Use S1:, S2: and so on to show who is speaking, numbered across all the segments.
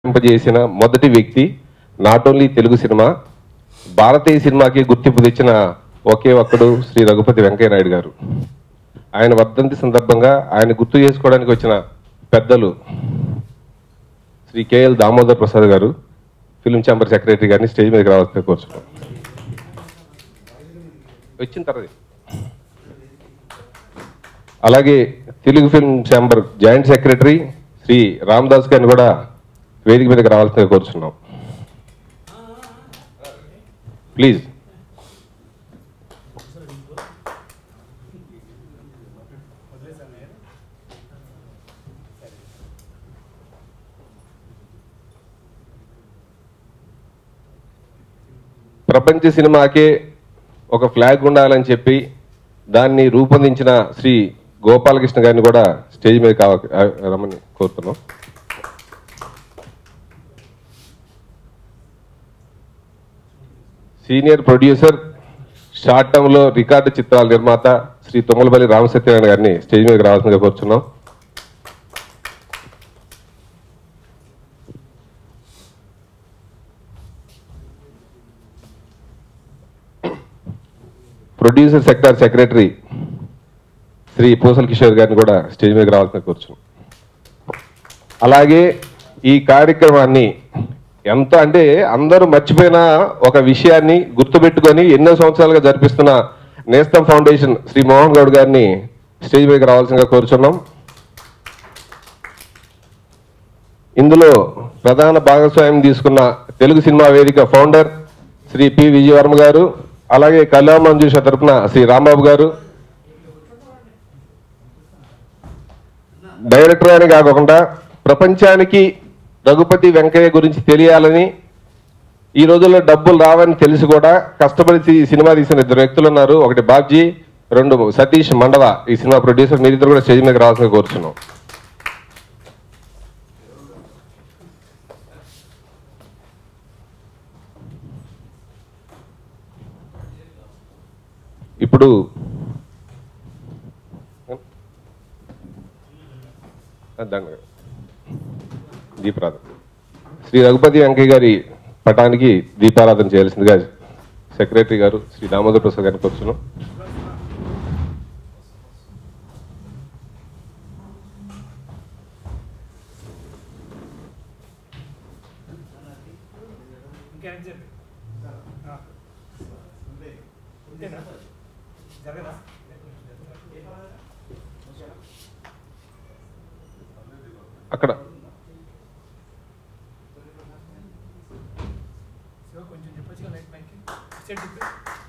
S1: చేసిన మొదటి వ్యక్తి నాట్ ఓన్లీ తెలుగు సినిమా భారతీయ సినిమాకి గుర్తింపు తెచ్చిన ఒకే ఒక్కడు శ్రీ రఘుపతి వెంకయ్య నాయుడు గారు ఆయన వర్ధంతి సందర్భంగా ఆయన గుర్తు చేసుకోవడానికి వచ్చిన పెద్దలు Shri KL Damodar Prasad garu film chamber secretary గారిని స్టేజ్ మీదకి రావాల్సిన కోరుచున్నాం వచ్చిన తర్వాత అలాగే Telugu film chamber joint secretary Shri Ramadas గారిని కూడా వేదిక మీదకి రావాల్సిందిగా కోరుచున్నాం ప్లీజ్ ప్రపంచ సినిమాకే ఒక ఫ్లాగ్ ఉండాలని చెప్పి దాన్ని రూపొందించిన శ్రీ గోపాలకృష్ణ గారిని కూడా స్టేజ్ మీద కావ రమ్మని కోరుతున్నాం సీనియర్ ప్రొడ్యూసర్ షార్ట్ టర్మ్ లో రికార్డు చిత్రాల నిర్మాత శ్రీ తుమ్మలపల్లి రామసత్యనారాయణ గారిని స్టేజ్ మీదకి రావాల్సిందిగా కోరుచున్నాం producer sector secretary Shri Pusal Kishore గారిని కూడా స్టేజ్ మీదకి రావాల్సిన కూర్చున్నాం అలాగే ఈ కార్యక్రమాన్ని ఎంత అంటే అందరూ మర్చిపోయిన ఒక విషయాన్ని గుర్తుపెట్టుకొని ఎన్నో సంవత్సరాలుగా జరిపిస్తున్న నేస్తం ఫౌండేషన్ శ్రీ మోహన్ గౌడ్ గారిని స్టేజ్ మీదకి రావాల్సిందిగా కోరుచున్నాం ఇందులో ప్రధాన భాగస్వామ్యం తీసుకున్న తెలుగు సినిమా వేదిక ఫౌండర్ శ్రీ పి విజయవర్మ గారు అలాగే కళ్యాణ మంజూష తరపున శ్రీ రాంబాబు గారు డైరెక్టర్ అని కాకుండా ప్రపంచానికి రఘుపతి వెంకయ్య గురించి తెలియాలని ఈ రోజుల్లో డబ్బులు రావని తెలిసి కూడా కష్టపడి ఈ సినిమా తీసిన ఇద్దరు వ్యక్తులు ఉన్నారు ఒకటి బాబ్జీ రెండు సతీష్ మండవ ఈ సినిమా ప్రొడ్యూసర్ మీరిద్దరు కూడా స్టేజ్ మీద రావాల్సిన కోరుచున్నాం ఇప్పుడు దండ దీపారాధన శ్రీ రఘుపతి వెంకయ్య గారి పటానికి దీపారాధన చేయాల్సిందిగా సెక్రటరీ గారు శ్రీ దామోదర్ ప్రసాద్ గారిని కూర్చున్నాం
S2: ఇంకేం చెప్పి ఇంతేనా జరగదా
S1: అక్కడ
S2: శివ కొంచెం చెప్పొచ్చు లైట్ మైక్ సెట్ తిప్పి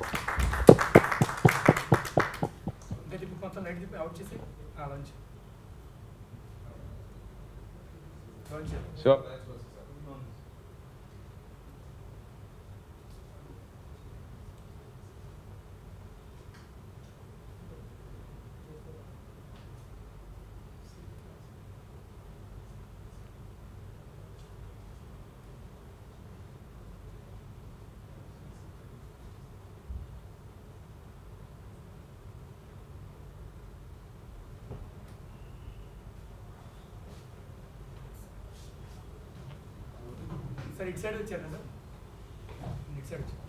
S2: ఇంకా తిప్పి మొత్తం లైట్ తిప్పి అవుట్ చేసి లంచ్ లంచ్
S1: షూర్
S2: సార్ ఇటు సైడ్ వచ్చారు సార్ ఇటు సైడ్ వచ్చారు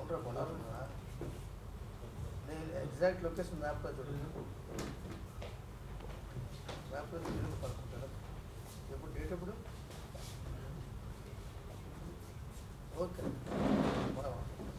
S3: ఫోటో కొనాలన్నా నేను ఎగ్జాక్ట్ లొకేషన్ మ్యాప్లో చూడండి మ్యాప్లో తిరిగి పడుకుంటాను ఎప్పుడు డేట్ ఎప్పుడు ఓకే మనం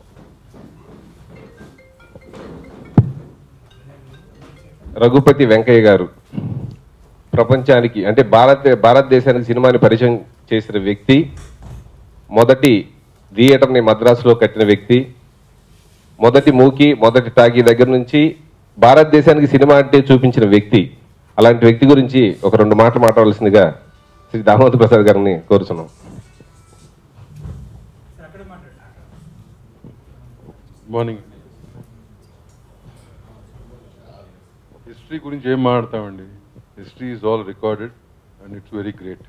S1: రఘుపతి వెంకయ్య గారు ప్రపంచానికి అంటే భారత భారతదేశానికి సినిమాని పరిచయం చేసిన వ్యక్తి మొదటి థియేటర్ని మద్రాసులో కట్టిన వ్యక్తి మొదటి మూకి మొదటి టాకీ దగ్గర నుంచి భారతదేశానికి సినిమా అంటే చూపించిన వ్యక్తి అలాంటి వ్యక్తి గురించి ఒక రెండు మాటలు మాట్లాడాల్సిందిగా శ్రీ దామోదర్ ప్రసాద్ గారిని కోరుతున్నాం
S2: సార్ అక్కడే మాట్లాడండి
S4: మార్నింగ్ హిస్టరీ గురించి ఏం మాట్లాడతామండి history is all recorded and it's very great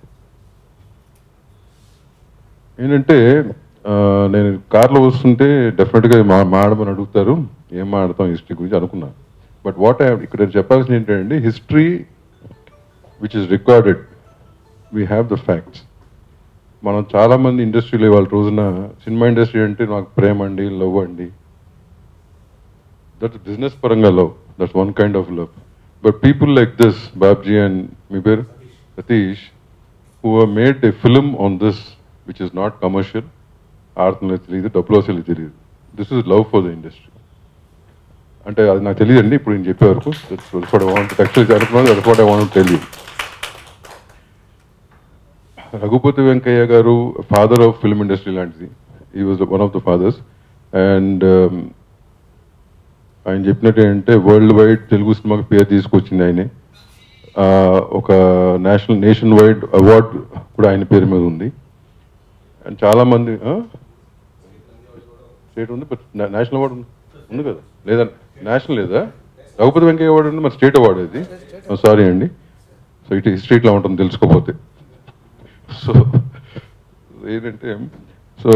S4: ఏంటంటే ఆ, నేను కార్లో వస్తుంటే డెఫినెట్గా మా మాడమని అడుగుతారు ఏం మాడతాం హిస్టరీ గురించి అనుకున్నా బట్ వాట్ ఐ ఇక్కడ చెప్పాల్సింది ఏంటంటే history which is recorded we have the facts మనం చాలా మంది ఇండస్ట్రీలో ఇవాళ రోజున సినిమా ఇండస్ట్రీ అంటే నాకు ప్రేమ అండి లవ్ అండి దట్స్ బిజినెస్ పరంగా love that's one kind of love but people like this Babji and మీ పేరు Satish who made a film on this which is not commercial ఆడుతుందో తెలియదు డబ్బులు అసలు తెలియదు this is love for the industry అంటే అది నాకు తెలియదండి ఇప్పుడు నేను చెప్పే వరకు యాక్చువల్లీ అనుకున్నాను that's what I want tell you Raghupathi Venkaiah garu father of film industry లాంటిది ఈ was one of the fathers and ఆయన చెప్పినట్టు ఏంటంటే వరల్డ్ వైడ్ తెలుగు సినిమాకి పేరు తీసుకొచ్చింది ఆయనే ఆ, ఒక నేషనల్ నేషన్ వైడ్ అవార్డ్ కూడా ఆయన పేరు మీద ఉంది అండ్ చాలా మంది స్టేట్ ఉంది బట్ నేషనల్ అవార్డు ఉంది ఉంది కదా లేదా నేషనల్ లేదా రఘుపతి వెంకయ్య అవార్డు ఉంది మరి స్టేట్ అవార్డు ఇది సారీ అండి సో ఇటు హిస్టరీ ఇట్లా ఉంటుంది తెలుసుకోపోతే సో ఏంటంటే సో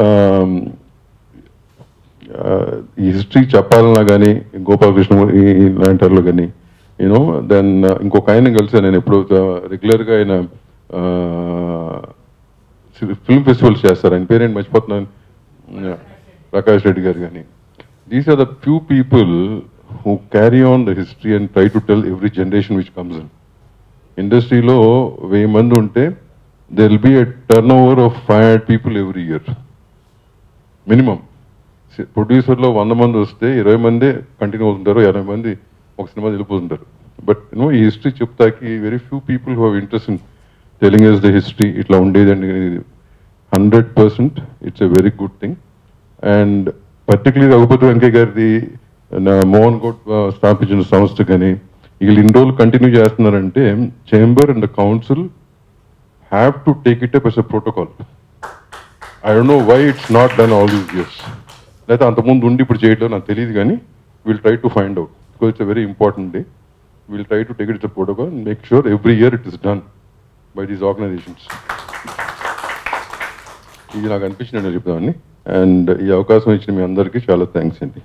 S4: ఈ హిస్టరీ చెప్పాలన్నా కానీ గోపాలకృష్ణ ఈ- ఈ ఇలాంటి వాళ్ళు కానీ యూనో దెన్ ఇంకొక ఆయన కలిసి నేను ఎప్పుడు రెగ్యులర్గా ఆయన ఫిల్మ్ ఫెస్టివల్స్ చేస్తారు ఆయన పేరేంటి మర్చిపోతున్నాను Yeah, ప్రకాష్ రెడ్డి గారు కానీ these are the few people who carry on the history and try to tell every generation which comes in ఇండస్ట్రీలో వెయ్యి మంది ఉంటే they will be a turnover of five hundred people every year minimum ప్రొడ్యూసర్లో వంద మంది వస్తే ఇరవై మంది కంటిన్యూ అవుతుంటారు ఇరవై మంది ఒక సినిమా వెళ్ళిపోతుంటారు బట్ యూనో ఈ హిస్టరీ చెప్తాకి very few people who have interest in telling as the history ఇట్లా ఉండేదండి hundred percent it's a very good thing and particularly Raghupathi Venkaiah గారిది నా మోహన్ గౌడ్ ఆ, స్థాపించిన సంస్థ కానీ వీళ్ళు ఇన్ని రోజులు కంటిన్యూ చేస్తున్నారంటే chamber and the council have to take it up as a protocol I don't know why it's not done all these years లేదా అంతకుముందు ఉండి ఇప్పుడు చేయడం నాకు తెలియదు కానీ will try to find out because it's very important they will try to take it it's protocol make sure every year it is done by these organisations ఇది నాకు అనిపించినట్టు చెప్తామని అండ్ ఈ అవకాశం ఇచ్చిన మీ అందరికీ చాలా థ్యాంక్స్ అండి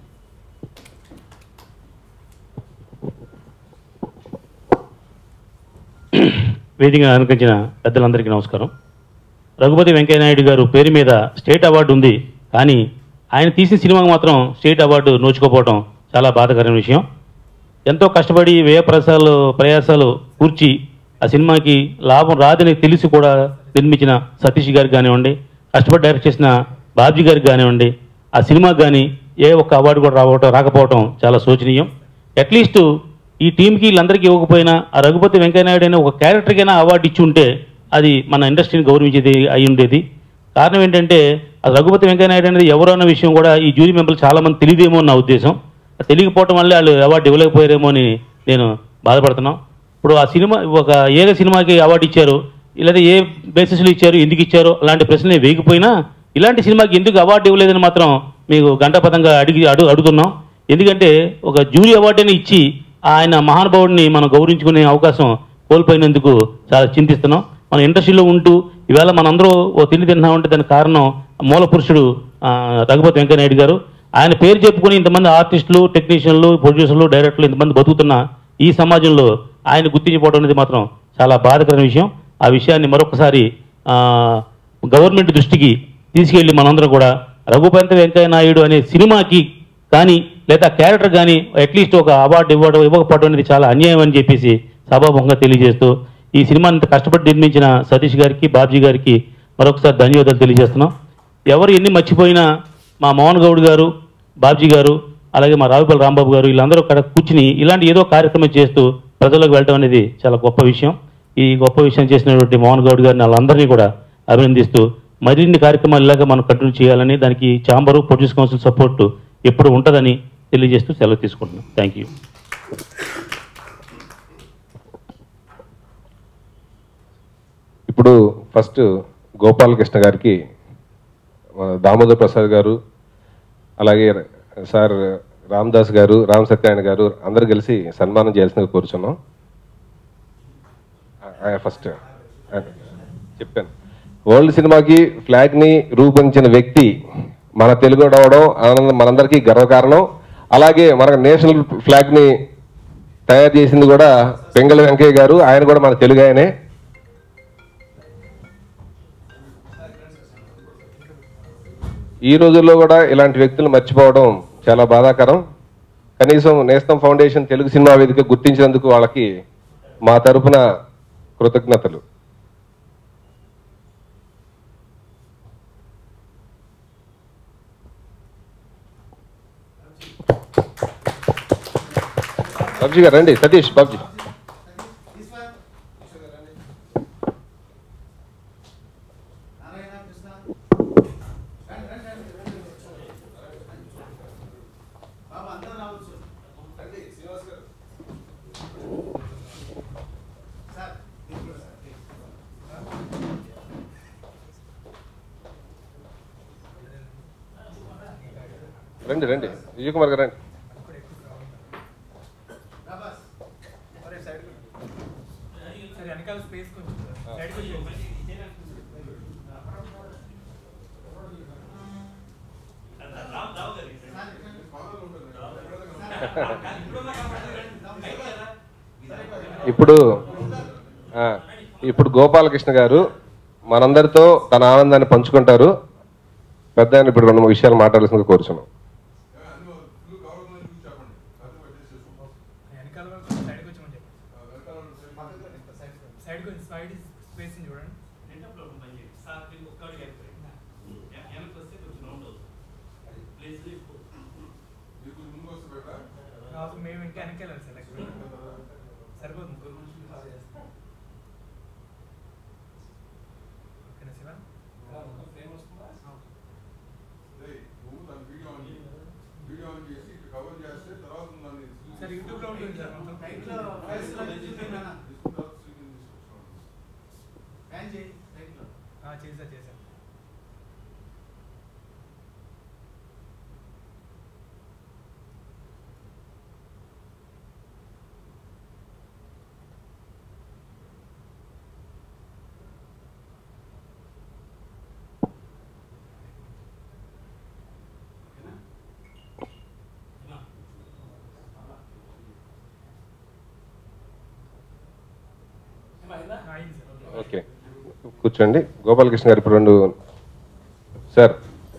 S5: వేదిక అనుకరించిన పెద్దలందరికీ నమస్కారం రఘుపతి వెంకయ్యనాయుడు గారు పేరు మీద స్టేట్ అవార్డు ఉంది కానీ ఆయన తీసిన సినిమాకు మాత్రం స్టేట్ అవార్డు నోచుకోపోవడం చాలా బాధాకరమైన విషయం ఎంతో కష్టపడి వ్యయ ప్రయాసాలు ప్రయాసాలు కూర్చి ఆ సినిమాకి లాభం రాదని తెలిసి కూడా నిర్మించిన సతీష్ గారికి కానివ్వండి కష్టపడి డైరెక్ట్ చేసిన బాబ్జీ గారికి కానివ్వండి ఆ సినిమాకి కానీ ఏ ఒక్క అవార్డు కూడా రావటం రాకపోవటం చాలా శోచనీయం అట్లీస్ట్ ఈ టీంకి వీళ్ళందరికీ ఇవ్వకపోయినా ఆ రఘుపతి వెంకయ్యనాయుడు అనే ఒక క్యారెక్టర్కైనా అవార్డు ఇచ్చి ఉంటే అది మన ఇండస్ట్రీని గౌరవించేది అయి ఉండేది కారణం ఏంటంటే ఆ రఘుపతి వెంకయ్యనాయుడు అనేది ఎవరు అన్న విషయం కూడా ఈ జ్యూరీ మెంబర్లు చాలా మంది తెలియదేమో అని నా ఉద్దేశం అది తెలియకపోవటం వల్లే వాళ్ళు అవార్డు ఇవ్వలేకపోయారేమో అని నేను బాధపడుతున్నాం ఇప్పుడు ఆ సినిమా ఒక ఏ సినిమాకి అవార్డు ఇచ్చారు లేదా ఏ బేసిస్లో ఇచ్చారు ఎందుకు ఇచ్చారు అలాంటి ప్రశ్నలు వేయకపోయినా ఇలాంటి సినిమాకి ఎందుకు అవార్డు ఇవ్వలేదని మాత్రం మీకు గంటాపదంగా అడిగి అడుగు అడుగుతున్నాం ఎందుకంటే ఒక జూరీ అవార్డుని ఇచ్చి ఆయన మహానుభావుడిని మనం గౌరవించుకునే అవకాశం కోల్పోయినందుకు చాలా చింతిస్తున్నాం మన ఇండస్ట్రీలో ఉంటూ ఈవేళ మనందరూ ఓ తిండి తింటున్నామంటే దానికి కారణం మూల పురుషుడు ఆ, రఘుపతి వెంకయ్యనాయుడు గారు ఆయన పేరు చెప్పుకుని ఇంతమంది ఆర్టిస్టులు టెక్నీషియన్లు ప్రొడ్యూసర్లు డైరెక్టర్లు ఇంతమంది బతుకుతున్న ఈ సమాజంలో ఆయన గుర్తించిపోవడం అనేది మాత్రం చాలా బాధాకరమైన విషయం ఆ విషయాన్ని మరొకసారి ఆ, గవర్నమెంట్ దృష్టికి తీసుకెళ్లి మనందరం కూడా రఘుపతి వెంకయ్య నాయుడు అనే సినిమాకి కానీ లేదా క్యారెక్టర్ కానీ అట్లీస్ట్ ఒక అవార్డు ఇవ్వడం ఇవ్వకపోవడం అనేది చాలా అన్యాయం అని చెప్పేసి సభాముఖంగా తెలియజేస్తూ ఈ సినిమాని ఇంత కష్టపడి నిర్మించిన సతీష్ గారికి బాబ్జీ గారికి మరొకసారి ధన్యవాదాలు తెలియజేస్తున్నాం ఎవరు ఎన్ని మర్చిపోయినా మా మోహన్ గౌడ్ గారు బాబ్జీ గారు అలాగే మా రావుపల్లి రాంబాబు గారు వీళ్ళందరూ అక్కడ కూర్చుని ఇలాంటి ఏదో కార్యక్రమం చేస్తూ ప్రజలకు వెళ్ళడం అనేది చాలా గొప్ప విషయం ఈ గొప్ప విషయం చేసినటువంటి మోహన్ గౌడ్ గారిని వాళ్ళందరినీ కూడా అభినందిస్తూ మరిన్ని కార్యక్రమాలు ఇలాగా మనం కంటిన్యూ చేయాలని దానికి ఛాంబరు ప్రొడ్యూస్ కౌన్సిల్ సపోర్ట్ ఎప్పుడు ఉంటుందని తెలియజేస్తూ సెలవు తీసుకుంటున్నాం థ్యాంక్ యూ
S1: ఇప్పుడు ఫస్ట్ గోపాలకృష్ణ గారికి మన దామోదర్ ప్రసాద్ గారు అలాగే సార్ రామదాస్ గారు రామ్ సత్యనారాయణ గారు అందరు కలిసి సన్మానం చేయాల్సిందిగా కోరుచున్నాం ఫస్ట్ చెప్పాను వరల్డ్ సినిమాకి ఫ్లాగ్ ని రూపొందించిన వ్యక్తి మన తెలుగు అవడం ఆనందం మనందరికీ గర్వకారణం అలాగే మన నేషనల్ ఫ్లాగ్ ని తయారు చేసింది కూడా పెంగళ వెంకయ్య గారు ఆయన కూడా మన తెలుగు ఆయనే ఈ రోజుల్లో కూడా ఇలాంటి వ్యక్తులు మర్చిపోవడం చాలా బాధాకరం కనీసం నేస్తం ఫౌండేషన్ తెలుగు సినిమా వేదిక గుర్తించినందుకు వాళ్ళకి మా తరపున కృతజ్ఞతలు బాబ్జీ గారు రండి సతీష్ బాబ్జీ
S3: This one. నారాయణ కృష్ణ రండి, రండి, రండి, రండి. బాబా అందరూ రావచ్చు రండి శ్రీనివాస్ గారు సార్ మీరు కూడా సార్ ప్లీజ్.
S1: రండి రండి విజయ్ కుమార్ గారు రండి
S3: రాబాస్
S2: అరే సైడ్ సరే వెనకాల స్పేస్ కొంచెం సైడ్ కొంచెం
S1: ఇప్పుడు ఆ, ఇప్పుడు గోపాలకృష్ణ గారు మనందరితో తన ఆనందాన్ని పంచుకుంటారు పెద్ద ఆయన ఇప్పుడు రెండు మూడు విషయాలు మాట్లాడాల్సిందిగా కోరుచున్నాం
S2: వెనకాల వరకు సైడ్ కొంచెం చెప్పండి సైడ్ కొంచెం సైడ్ స్పేస్ చూడండి నాకు మేము ఇంకా వెనకెళ్ళాలి సార్ like సరిపోతుంది ఓకేనా శివ సార్ యూట్యూబ్లో ఉంటుంది సార్ మొత్తం
S3: రైట్లో ఫేస్లో చూపించనా ఫ్యాన్ చేయి రైట్లో
S2: ఆ, చేసా చేసా ఆ, అయింది సార్ ఓకే
S1: ఓకే కూర్చోండి గోపాలకృష్ణ గారు ఇప్పుడు రెండు సార్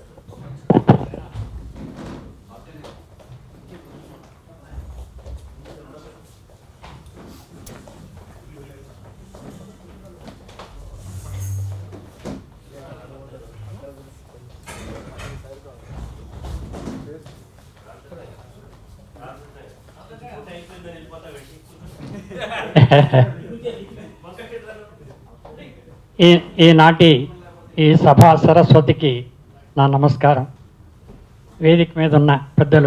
S6: ఈ ఈనాటి ఈ సభా సరస్వతికి నా నమస్కారం వేదిక మీద ఉన్న పెద్దలు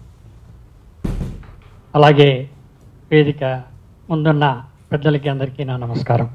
S6: అలాగే వేదిక ముందున్న పెద్దలకి అందరికీ నా నమస్కారం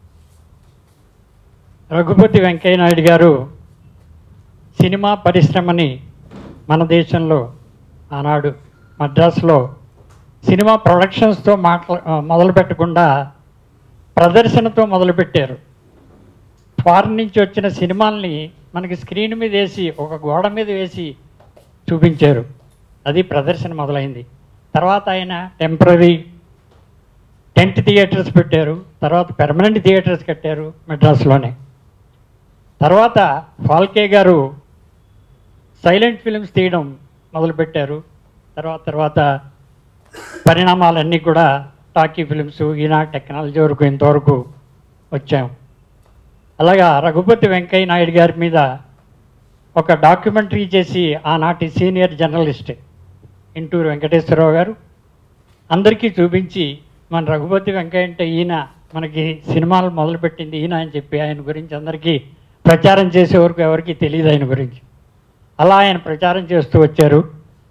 S6: రఘుపతి వెంకయ్య నాయుడు గారు సినిమా పరిశ్రమని మన దేశంలో ఆనాడు మద్రాసులో సినిమా ప్రొడక్షన్స్తో మాట్లా మొదలు పెట్టకుండా ప్రదర్శనతో మొదలుపెట్టారు ఫారిన్ నుంచి వచ్చిన సినిమాల్ని మనకి స్క్రీన్ మీద వేసి ఒక గోడ మీద వేసి చూపించారు అది ప్రదర్శన మొదలైంది తర్వాత ఆయన టెంపరీ టెంట్ థియేటర్స్ పెట్టారు తర్వాత పెర్మనెంట్ థియేటర్స్ కట్టారు మెడ్రాస్లోనే తర్వాత ఫాల్కే గారు సైలెంట్ ఫిలిమ్స్ తీయడం మొదలుపెట్టారు తర్వాత తర్వాత పరిణామాలన్నీ కూడా టాకీ ఫిలిమ్స్ ఈనాడు టెక్నాలజీ వరకు ఇంతవరకు వచ్చాం అలాగా రఘుపతి వెంకయ్య నాయుడు గారి మీద ఒక డాక్యుమెంటరీ చేసి ఆనాటి సీనియర్ జర్నలిస్ట్ ఇంటూరు వెంకటేశ్వరరావు గారు అందరికీ చూపించి మన రఘుపతి వెంకయ్య అంటే ఈయన మనకి సినిమాలు మొదలుపెట్టింది ఈయన అని చెప్పి ఆయన గురించి అందరికీ ప్రచారం చేసే వరకు ఎవరికి తెలియదు ఆయన గురించి అలా ఆయన ప్రచారం చేస్తూ వచ్చారు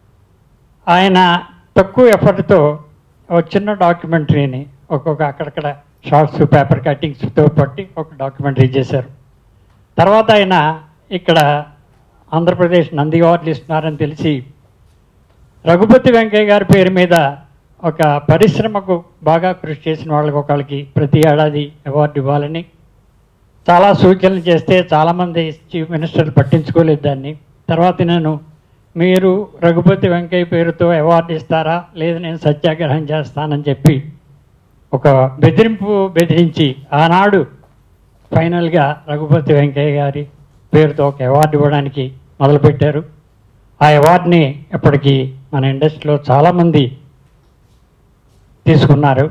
S6: ఆయన తక్కువ ఎఫర్ట్తో ఒక చిన్న డాక్యుమెంటరీని ఒక్కొక్క అక్కడక్కడ షార్ట్స్ పేపర్ కట్టింగ్స్తో పట్టి ఒక డాక్యుమెంటరీ చేశారు తర్వాత ఆయన ఇక్కడ ఆంధ్రప్రదేశ్ నంది అవార్డులు ఇస్తున్నారని తెలిసి రఘుపతి వెంకయ్య గారి పేరు మీద ఒక పరిశ్రమకు బాగా కృషి చేసిన వాళ్ళకి ఒకళ్ళకి ప్రతి ఏడాది అవార్డు ఇవ్వాలని చాలా సూచనలు చేస్తే చాలామంది చీఫ్ మినిస్టర్ పట్టించుకోలేదు దాన్ని తర్వాత నేను మీరు రఘుపతి వెంకయ్య పేరుతో అవార్డు ఇస్తారా లేదు నేను సత్యాగ్రహం చేస్తానని చెప్పి ఒక బెదిరింపు బెదిరించి ఆనాడు ఫైనల్గా రఘుపతి వెంకయ్య గారి పేరుతో ఒక అవార్డు ఇవ్వడానికి మొదలుపెట్టారు ఆ అవార్డుని ఇప్పటికీ మన ఇండస్ట్రీలో చాలామంది తీసుకున్నారు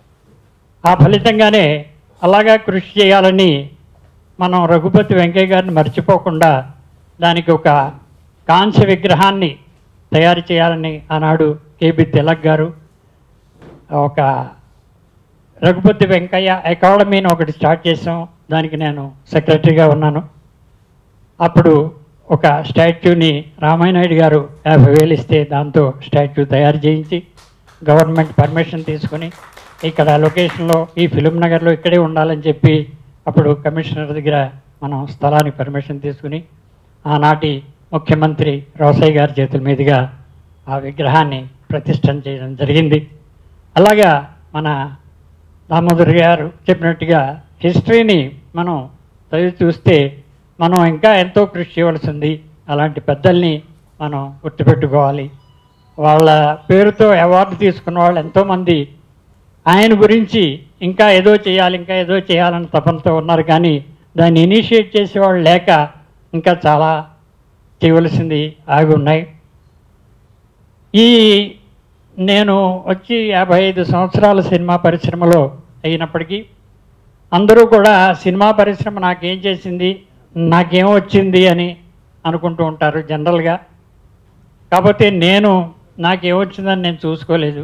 S6: ఆ ఫలితంగానే అలాగా కృషి చేయాలని మనం రఘుపతి వెంకయ్య గారిని మర్చిపోకుండా దానికి ఒక కాంస్య విగ్రహాన్ని తయారు చేయాలని ఆనాడు కేబి తిలక్ గారు ఒక రఘుపతి వెంకయ్య అకాడమీని ఒకటి స్టార్ట్ చేసాం దానికి నేను సెక్రటరీగా ఉన్నాను అప్పుడు ఒక స్టాచ్యూని రామాయణాయుడు గారు యాభై వేలు ఇస్తే దాంతో స్టాచ్యూ తయారు చేయించి గవర్నమెంట్ పర్మిషన్ తీసుకుని ఇక్కడ లొకేషన్లో ఈ ఫిలిం నగర్లో ఇక్కడే ఉండాలని చెప్పి అప్పుడు కమిషనర్ దగ్గర మనం స్థలానికి పర్మిషన్ తీసుకుని ఆనాటి ముఖ్యమంత్రి రోసయ్య గారి చేతుల మీదుగా ఆ విగ్రహాన్ని ప్రతిష్టం చేయడం జరిగింది అలాగా మన దామోదర్ గారు చెప్పినట్టుగా హిస్టరీని మనం చదివి చూస్తే మనం ఇంకా ఎంతో కృషి చేయవలసింది అలాంటి పెద్దల్ని మనం గుర్తుపెట్టుకోవాలి వాళ్ళ పేరుతో అవార్డు తీసుకున్న వాళ్ళు ఎంతోమంది ఆయన గురించి ఇంకా ఏదో చేయాలి ఇంకా ఏదో చేయాలని తపనతో ఉన్నారు కానీ దాన్ని ఇనిషియేట్ చేసేవాళ్ళు లేక ఇంకా చాలా చేయవలసింది ఆగి ఉన్నాయి ఈ నేను వచ్చి యాభై ఐదు సంవత్సరాల సినిమా పరిశ్రమలో అయినప్పటికీ అందరూ కూడా సినిమా పరిశ్రమ నాకేం చేసింది నాకేం వచ్చింది అని అనుకుంటూ ఉంటారు జనరల్గా కాకపోతే నేను నాకేం వచ్చిందని నేను చూసుకోలేదు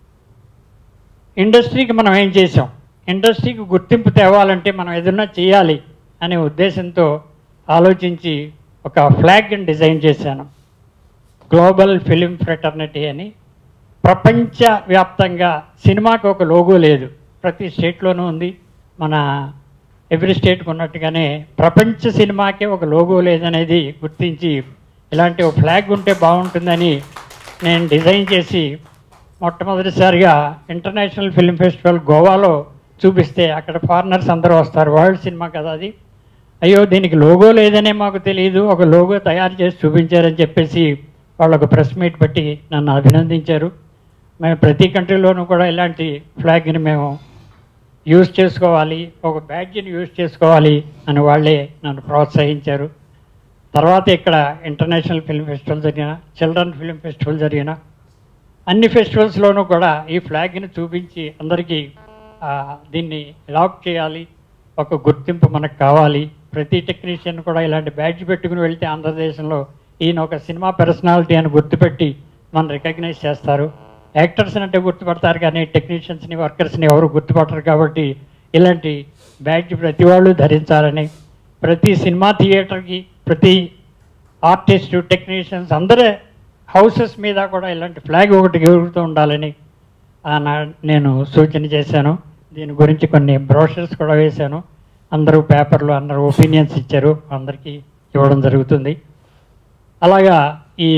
S6: ఇండస్ట్రీకి మనం ఏం చేసాం ఇండస్ట్రీకి గుర్తింపు తేవాలంటే మనం ఏదన్నా చేయాలి అనే ఉద్దేశంతో ఆలోచించి ఒక ఫ్లాగ్ని డిజైన్ చేశాను గ్లోబల్ ఫిలిం ఫ్రెటర్నిటీ అని ప్రపంచవ్యాప్తంగా సినిమాకి ఒక లోగో లేదు ప్రతి స్టేట్లోనూ ఉంది మన ఎవ్రీ స్టేట్కి ఉన్నట్టుగానే ప్రపంచ సినిమాకే ఒక లోగో లేదనేది గుర్తించి ఇలాంటి ఒక ఫ్లాగ్ ఉంటే బాగుంటుందని నేను డిజైన్ చేసి మొట్టమొదటిసారిగా ఇంటర్నేషనల్ ఫిల్మ్ ఫెస్టివల్ గోవాలో చూపిస్తే అక్కడ ఫారినర్స్ అందరూ వస్తారు వరల్డ్ సినిమా కదా అది అయ్యో దీనికి లోగో లేదనే మాకు తెలియదు ఒక లోగో తయారు చేసి చూపించారని చెప్పేసి వాళ్ళు ఒక ప్రెస్ మీట్ పెట్టి నన్ను అభినందించారు మేము ప్రతి కంట్రీలోనూ కూడా ఇలాంటి ఫ్లాగ్ని మేము యూజ్ చేసుకోవాలి ఒక బ్యాడ్జ్ని యూజ్ చేసుకోవాలి అని వాళ్ళే నన్ను ప్రోత్సహించారు తర్వాత ఇక్కడ ఇంటర్నేషనల్ ఫిల్మ్ ఫెస్టివల్ జరిగిన చిల్డ్రన్ ఫిల్మ్ ఫెస్టివల్ జరిగిన అన్ని ఫెస్టివల్స్లోనూ కూడా ఈ ఫ్లాగ్ని చూపించి అందరికీ ఆ, దీన్ని లాక్ చేయాలి ఒక గుర్తింపు మనకు కావాలి ప్రతి టెక్నీషియన్ కూడా ఇలాంటి బ్యాడ్జ్ పెట్టుకుని వెళ్తే ఆంధ్రదేశంలో ఈయన ఒక సినిమా పర్సనాలిటీ అని గుర్తుపెట్టి మనం రికగ్నైజ్ చేస్తారు యాక్టర్స్ అంటే గుర్తుపడతారు కానీ టెక్నీషియన్స్ని వర్కర్స్ని ఎవరు గుర్తుపడరు కాబట్టి ఇలాంటి బ్యాడ్జ్ ప్రతి వాళ్ళు ధరించాలని ప్రతి సినిమా థియేటర్కి ప్రతి ఆర్టిస్ట్ టెక్నీషియన్స్ అందరూ హౌసెస్ మీద కూడా ఇలాంటి ఫ్లాగ్ ఒకటి ఎగురుతూ ఉండాలని ఆనా నేను సూచన చేశాను దీని గురించి కొన్ని బ్రోషర్స్ కూడా వేశాను అందరూ పేపర్లో అందరూ ఒపీనియన్స్ ఇచ్చారు అందరికీ ఇవ్వడం జరుగుతుంది అలాగా ఈ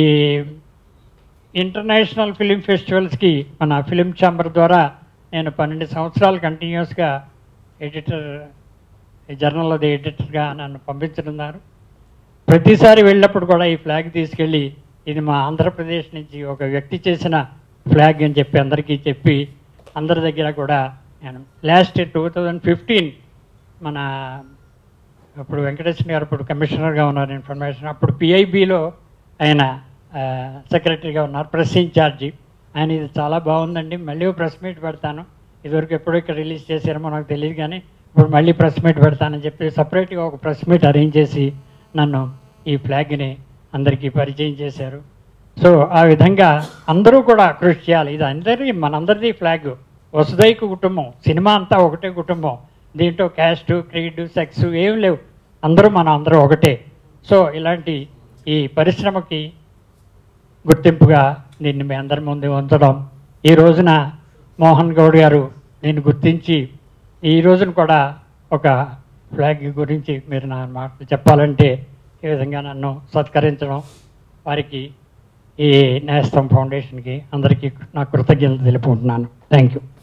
S6: ఇంటర్నేషనల్ ఫిలిం ఫెస్టివల్స్కి మన ఫిలిం ఛాంబర్ ద్వారా నేను పన్నెండు సంవత్సరాలు కంటిన్యూస్గా ఎడిటర్ జర్నల్ అది ఎడిటర్గా నన్ను పంపించనున్నారు ప్రతిసారి వెళ్ళినప్పుడు కూడా ఈ ఫ్లాగ్ తీసుకెళ్ళి ఇది మా ఆంధ్రప్రదేశ్ నుంచి ఒక వ్యక్తి చేసిన ఫ్లాగ్ అని చెప్పి అందరికీ చెప్పి అందరి దగ్గర కూడా నేను లాస్ట్ టూ థౌజండ్ ఫిఫ్టీన్ మన అప్పుడు వెంకటేశ్వర గారు అప్పుడు కమిషనర్గా ఉన్నారు ఇన్ఫర్మేషన్ అప్పుడు పిఐబిలో ఆయన ఆ, సెక్రటరీగా ఉన్నారు ప్రెస్ ఇన్ఛార్జి ఆయన ఇది చాలా బాగుందండి మళ్ళీ ప్రెస్ మీట్ పెడతాను ఇదివరకు ఎప్పుడో ఇక్కడ రిలీజ్ చేశారో నాకు తెలియదు కానీ ఇప్పుడు మళ్ళీ ప్రెస్ మీట్ పెడతానని చెప్పి సపరేట్గా ఒక ప్రెస్ మీట్ అరేంజ్ చేసి నన్ను ఈ ఫ్లాగ్ని అందరికీ పరిచయం చేశారు సో ఆ విధంగా అందరూ కూడా కృషి చేయాలి ఇది అందరి మనందరిది ఫ్లాగ్ వసుదైక కుటుంబం సినిమా అంతా ఒకటే కుటుంబం దీంట్లో క్యాస్ట్ క్రీడ్ సెక్స్ ఏం లేవు అందరూ మనం అందరూ ఒకటే సో ఇలాంటి ఈ పరిశ్రమకి గుర్తింపుగా దీన్ని మీ అందరి ముందు ఉంచడం ఈ రోజున మోహన్ గౌడ్ గారు దీన్ని గుర్తించి ఈ రోజున కూడా ఒక ఫ్లాగ్ గురించి మీరు నా మాటలు చెప్పాలంటే ఈ విధంగా నన్ను సత్కరించడం వారికి ఈ నేస్తం ఫౌండేషన్కి అందరికీ నా కృతజ్ఞతలు తెలుపుకుంటున్నాను థ్యాంక్ యూ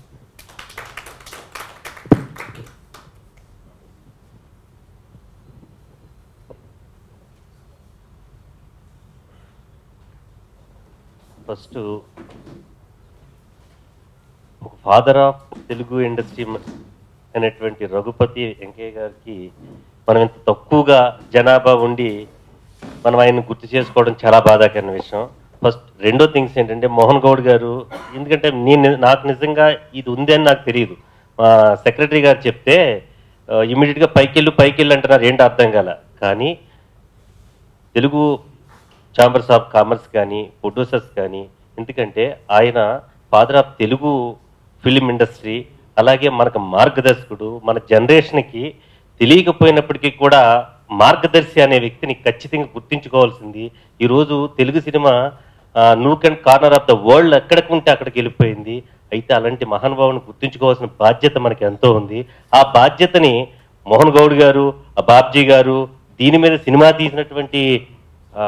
S7: ఫస్ట్ ఒక ఫాదర్ ఆఫ్ తెలుగు ఇండస్ట్రీ అనేటువంటి రఘుపతి వెంకయ్య గారికి మనం ఇంత తక్కువగా జనాభా ఉండి మనం ఆయన్ని గుర్తు చేసుకోవడం చాలా బాధాకరమైన విషయం ఫస్ట్ రెండో థింగ్స్ ఏంటంటే మోహన్ గౌడ్ గారు ఎందుకంటే నేను నాకు నిజంగా ఇది ఉంది అని నాకు తెలియదు మా సెక్రటరీ గారు చెప్తే ఇమీడియట్గా పైకెళ్ళు పైకెళ్ళు అంటున్నారు ఏంటి అర్థం కాల కానీ తెలుగు ఛాంబర్స్ ఆఫ్ కామర్స్ కానీ ప్రొడ్యూసర్స్ కానీ ఎందుకంటే ఆయన father of Telugu film industry అలాగే మనకు మార్గదర్శకుడు మన జనరేషన్కి తెలియకపోయినప్పటికీ కూడా మార్గదర్శి అనే వ్యక్తిని ఖచ్చితంగా గుర్తించుకోవాల్సింది ఈరోజు Telugu cinema nook and corner of the world ఎక్కడికి ఉంటే అక్కడికి వెళ్ళిపోయింది అయితే అలాంటి మహానుభావుని గుర్తించుకోవాల్సిన బాధ్యత మనకి ఎంతో ఉంది ఆ బాధ్యతని మోహన్ గౌడ్ గారు ఆ బాబ్జీ గారు దీని మీద సినిమా తీసినటువంటి ఆ,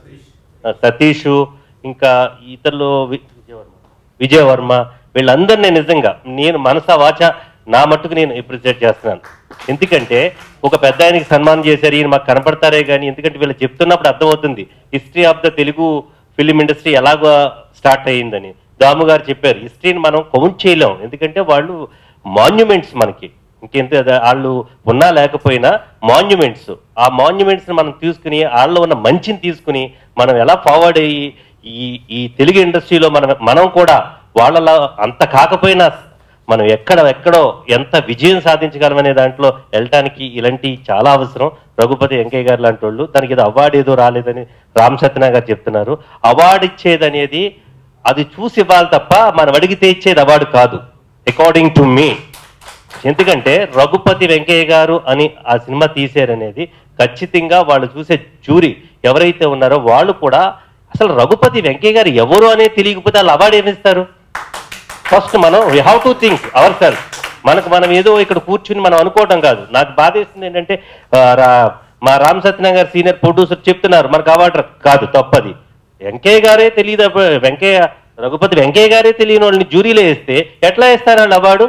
S7: ఆ, సతీష్ ఇంకా ఇతరులు వి- విజయవర్మ విజయవర్మ వీళ్ళందరినీ నిజంగా నేను మనసా వాచ నా మట్టుకు నేను అప్రిషియేట్ చేస్తున్నాను ఎందుకంటే ఒక పెద్ద ఆయనకి సన్మానం చేశారు ఈయన మాకు కనపడతారే కానీ ఎందుకంటే వీళ్ళు చెప్తున్నప్పుడు అర్థమవుతుంది history of the Telugu film industry ఎలాగో స్టార్ట్ అయ్యిందని దాము గారు చెప్పారు హిస్టరీని మనం కౌంట్ చేయలేం ఎందుకంటే వాళ్ళు మాన్యుమెంట్స్ మనకి ఇంకెంత అద- వాళ్ళు ఉన్నా లేకపోయినా మాన్యుమెంట్స్ ఆ మాన్యుమెంట్స్ మనం తీసుకుని వాళ్ళలో ఉన్న మంచిని తీసుకుని మనం ఎలా ఫార్వర్డ్ అయ్యి ఈ ఈ తెలుగు ఇండస్ట్రీలో మనం మనం కూడా వాళ్ళలా అంత కాకపోయినా మనం ఎక్కడ ఎక్కడో ఎంత విజయం సాధించగలమనే దాంట్లో వెళ్ళటానికి ఇలాంటి చాలా అవసరం రఘుపతి వెంకయ్య గారు లాంటి వాళ్ళు దానికి ఏదో అవార్డు ఏదో రాలేదని రామ్ సత్యనా గారు చెప్తున్నారు అవార్డు ఇచ్చేది అనేది అది చూసి ఇవ్వాలి తప్ప మనం అడిగితే ఇచ్చేది అవార్డు కాదు అకార్డింగ్ టు మీ ఎందుకంటే రఘుపతి వెంకయ్య గారు అని ఆ సినిమా తీశారనేది ఖచ్చితంగా వాళ్ళు చూసే జూరీ ఎవరైతే ఉన్నారో వాళ్ళు కూడా అసలు రఘుపతి వెంకయ్య గారు ఎవరు అనేది తెలియకపోతే వాళ్ళు అవార్డు ఏమిస్తారు ఫస్ట్ మనం we have to think our self మనకు మనం ఏదో ఇక్కడ కూర్చుని మనం అనుకోవటం కాదు నాకు బాధ వేస్తుంది ఏంటంటే ఆ, రా- మా రామ్ సత్యనారాయణ గారు సీనియర్ ప్రొడ్యూసర్ చెప్తున్నారు మనకు అవార్డు కాదు తప్పది వెంకయ్య గారే తెలియదు అప్పుడు వెంకయ్య రఘుపతి వెంకయ్య గారే తెలియని వాళ్ళని జ్యూరీలో వేస్తే ఎట్లా వేస్తారు వాళ్ళు అవార్డు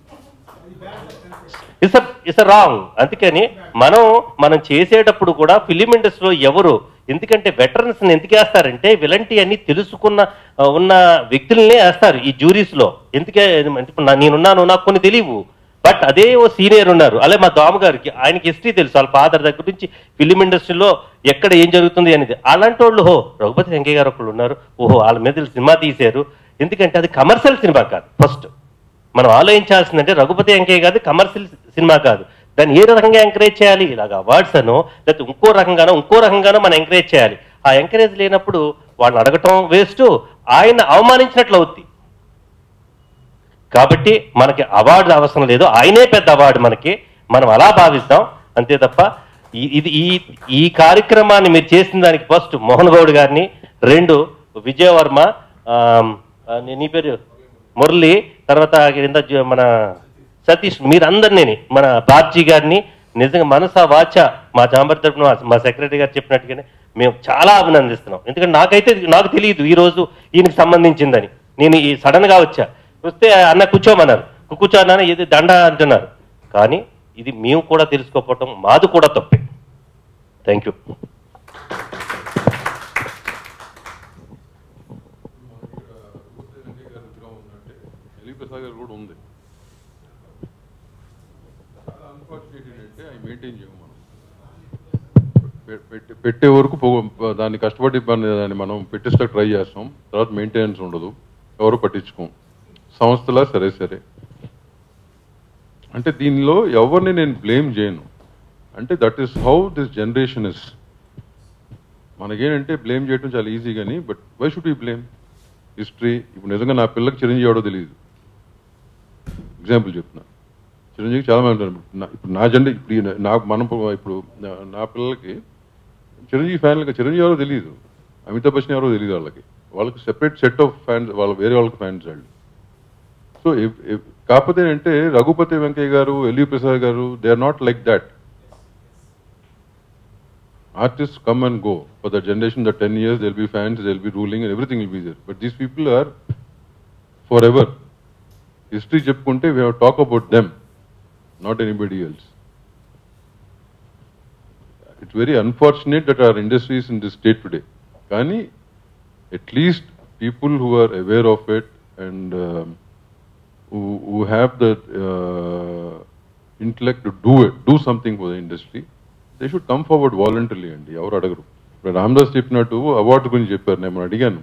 S7: ఇట్స్ ఇట్స్ రాంగ్ అందుకని మనం మనం చేసేటప్పుడు కూడా ఫిలిం ఇండస్ట్రీలో ఎవరు ఎందుకంటే వెటరన్స్ ఎందుకు వేస్తారంటే ఇలాంటి అన్ని తెలుసుకున్న ఆ, ఉన్న వ్యక్తులనే వేస్తారు ఈ జ్యూరీస్ లో ఎందుకే అంటే ఇప్పుడు నా- నేనున్నాను నాకు కొన్ని తెలియవు బట్ అదే ఓ సీనియర్ ఉన్నారు అలాగే మా దామ గారికి ఆయనకి హిస్టరీ తెలుసు వాళ్ళ ఫాదర్ దగ్గర నుంచి ఫిలిం ఇండస్ట్రీలో ఎక్కడ ఏం జరుగుతుంది అనేది అలాంటి వాళ్ళు హో రఘుపతి వెంకయ్య గారు ఒకళ్ళు ఉన్నారు ఓహో వాళ్ళ మీద సినిమా తీశారు ఎందుకంటే అది కమర్షియల్ సినిమా కాదు ఫస్ట్ మనం ఆలోచించాల్సిందంటే రఘుపతి వెంకయ్య కాదు కమర్షియల్ సినిమా కాదు దాన్ని ఏ రకంగా ఎంకరేజ్ చేయాలి ఇలాగ అవార్డ్స్ అనో లేకపోతే ఇంకో రకంగానో ఇంకో రకంగానో మనం ఎంకరేజ్ చేయాలి ఆ ఎంకరేజ్ లేనప్పుడు వాళ్ళని అడగటం వేస్ట్ ఆయన అవమానించినట్లు అవుద్ది కాబట్టి మనకి అవార్డు అవసరం లేదు ఆయనే పెద్ద అవార్డు మనకి మనం అలా భావిస్తాం అంతే తప్ప ఈ- ఇది ఈ ఈ కార్యక్రమాన్ని మీరు చేసిన దానికి ఫస్ట్ మోహన్ గౌడ్ గారిని రెండు విజయవర్మ ఆమ్, ఆ, నీ- నీ పేరు మురళి తర్వాత కింద జ- మన సతీష్ మీరందరినీ మన బాబ్జీ గారిని నిజంగా మనస వాచ మా చాంబర్ తరపున మా- మా సెక్రటరీ గారు చెప్పినట్టుగానే మేము చాలా అభినందిస్తున్నాం ఎందుకంటే నాకైతే ఇది- నాకు తెలియదు ఈ రోజు ఈయనకి సంబంధించిందని నేను ఈ సడన్ గా వచ్చా వస్తే అన్న కూర్చోమన్నారు కూర్చో అన్న ఇది దండ అంటున్నారు కానీ ఇది మేము కూడా తెలుసుకోకపోవటం మాది కూడా తప్పే థ్యాంక్ యూ
S4: ఎలి ప్రసాద్ గారు కూడా ఉంది అన్ఫార్చునేట్ ఏంటంటే అవి మెయింటైన్ చేయము మనం పె- పెట్టి- పెట్టే వరకు పో- దాన్ని కష్టపడి దాన్ని దాన్ని మనం పెట్టేస్తా ట్రై చేస్తాం తర్వాత మెయింటెనెన్స్ ఉండదు ఎవరు పట్టించుకోం సంస్థలా సరే సరే అంటే దీనిలో ఎవరిని నేను బ్లేమ్ చేయను అంటే that is how this generation is మనకేంటంటే బ్లేమ్ చేయడం చాలా ఈజీ కానీ but why should you blame history ఇప్పుడు నిజంగా నా పిల్లకి చిరంజీవి ఎవడో తెలియదు ఎగ్జాంపుల్ చెప్తున్నా చిరంజీవి చాలా మంది ఉంటారు నా- ఇప్పుడు నా జెండ ఇప్పుడు ఈ నా మనం ఇప్పుడు నా- నా పిల్లలకి చిరంజీవి ఫ్యాన్లకి చిరంజీవి ఎవరో తెలియదు అమితాబ్ బచ్చన్ ఎవరో తెలియదు వాళ్ళకి వాళ్ళకి సెపరేట్ సెట్ ఆఫ్ ఫ్యాన్స్ వాళ్ళ వేరే వాళ్ళకి ఫ్యాన్స్ వాళ్ళు సో కాకపోతే ఏంటంటే రఘుపతి వెంకయ్య గారు ఎల్యూ Prasad garu they are not like that artists come and go. For the generation, the 10 years, they'll be fans, they'll be ruling, and everything will be there. But these people are forever. History చెప్పుకుంటే we have to talk about them, not anybody else. It's very unfortunate that our industry is in this state today. కానీ at least people who are aware of it and um, who, who have the uh, intellect to do it, do something for the industry, they should come forward voluntary అండి ఎవరు అడగరు ఇప్పుడు రామదాస్ చెప్పినట్టు award గురించి చెప్పారు నేను అడిగాను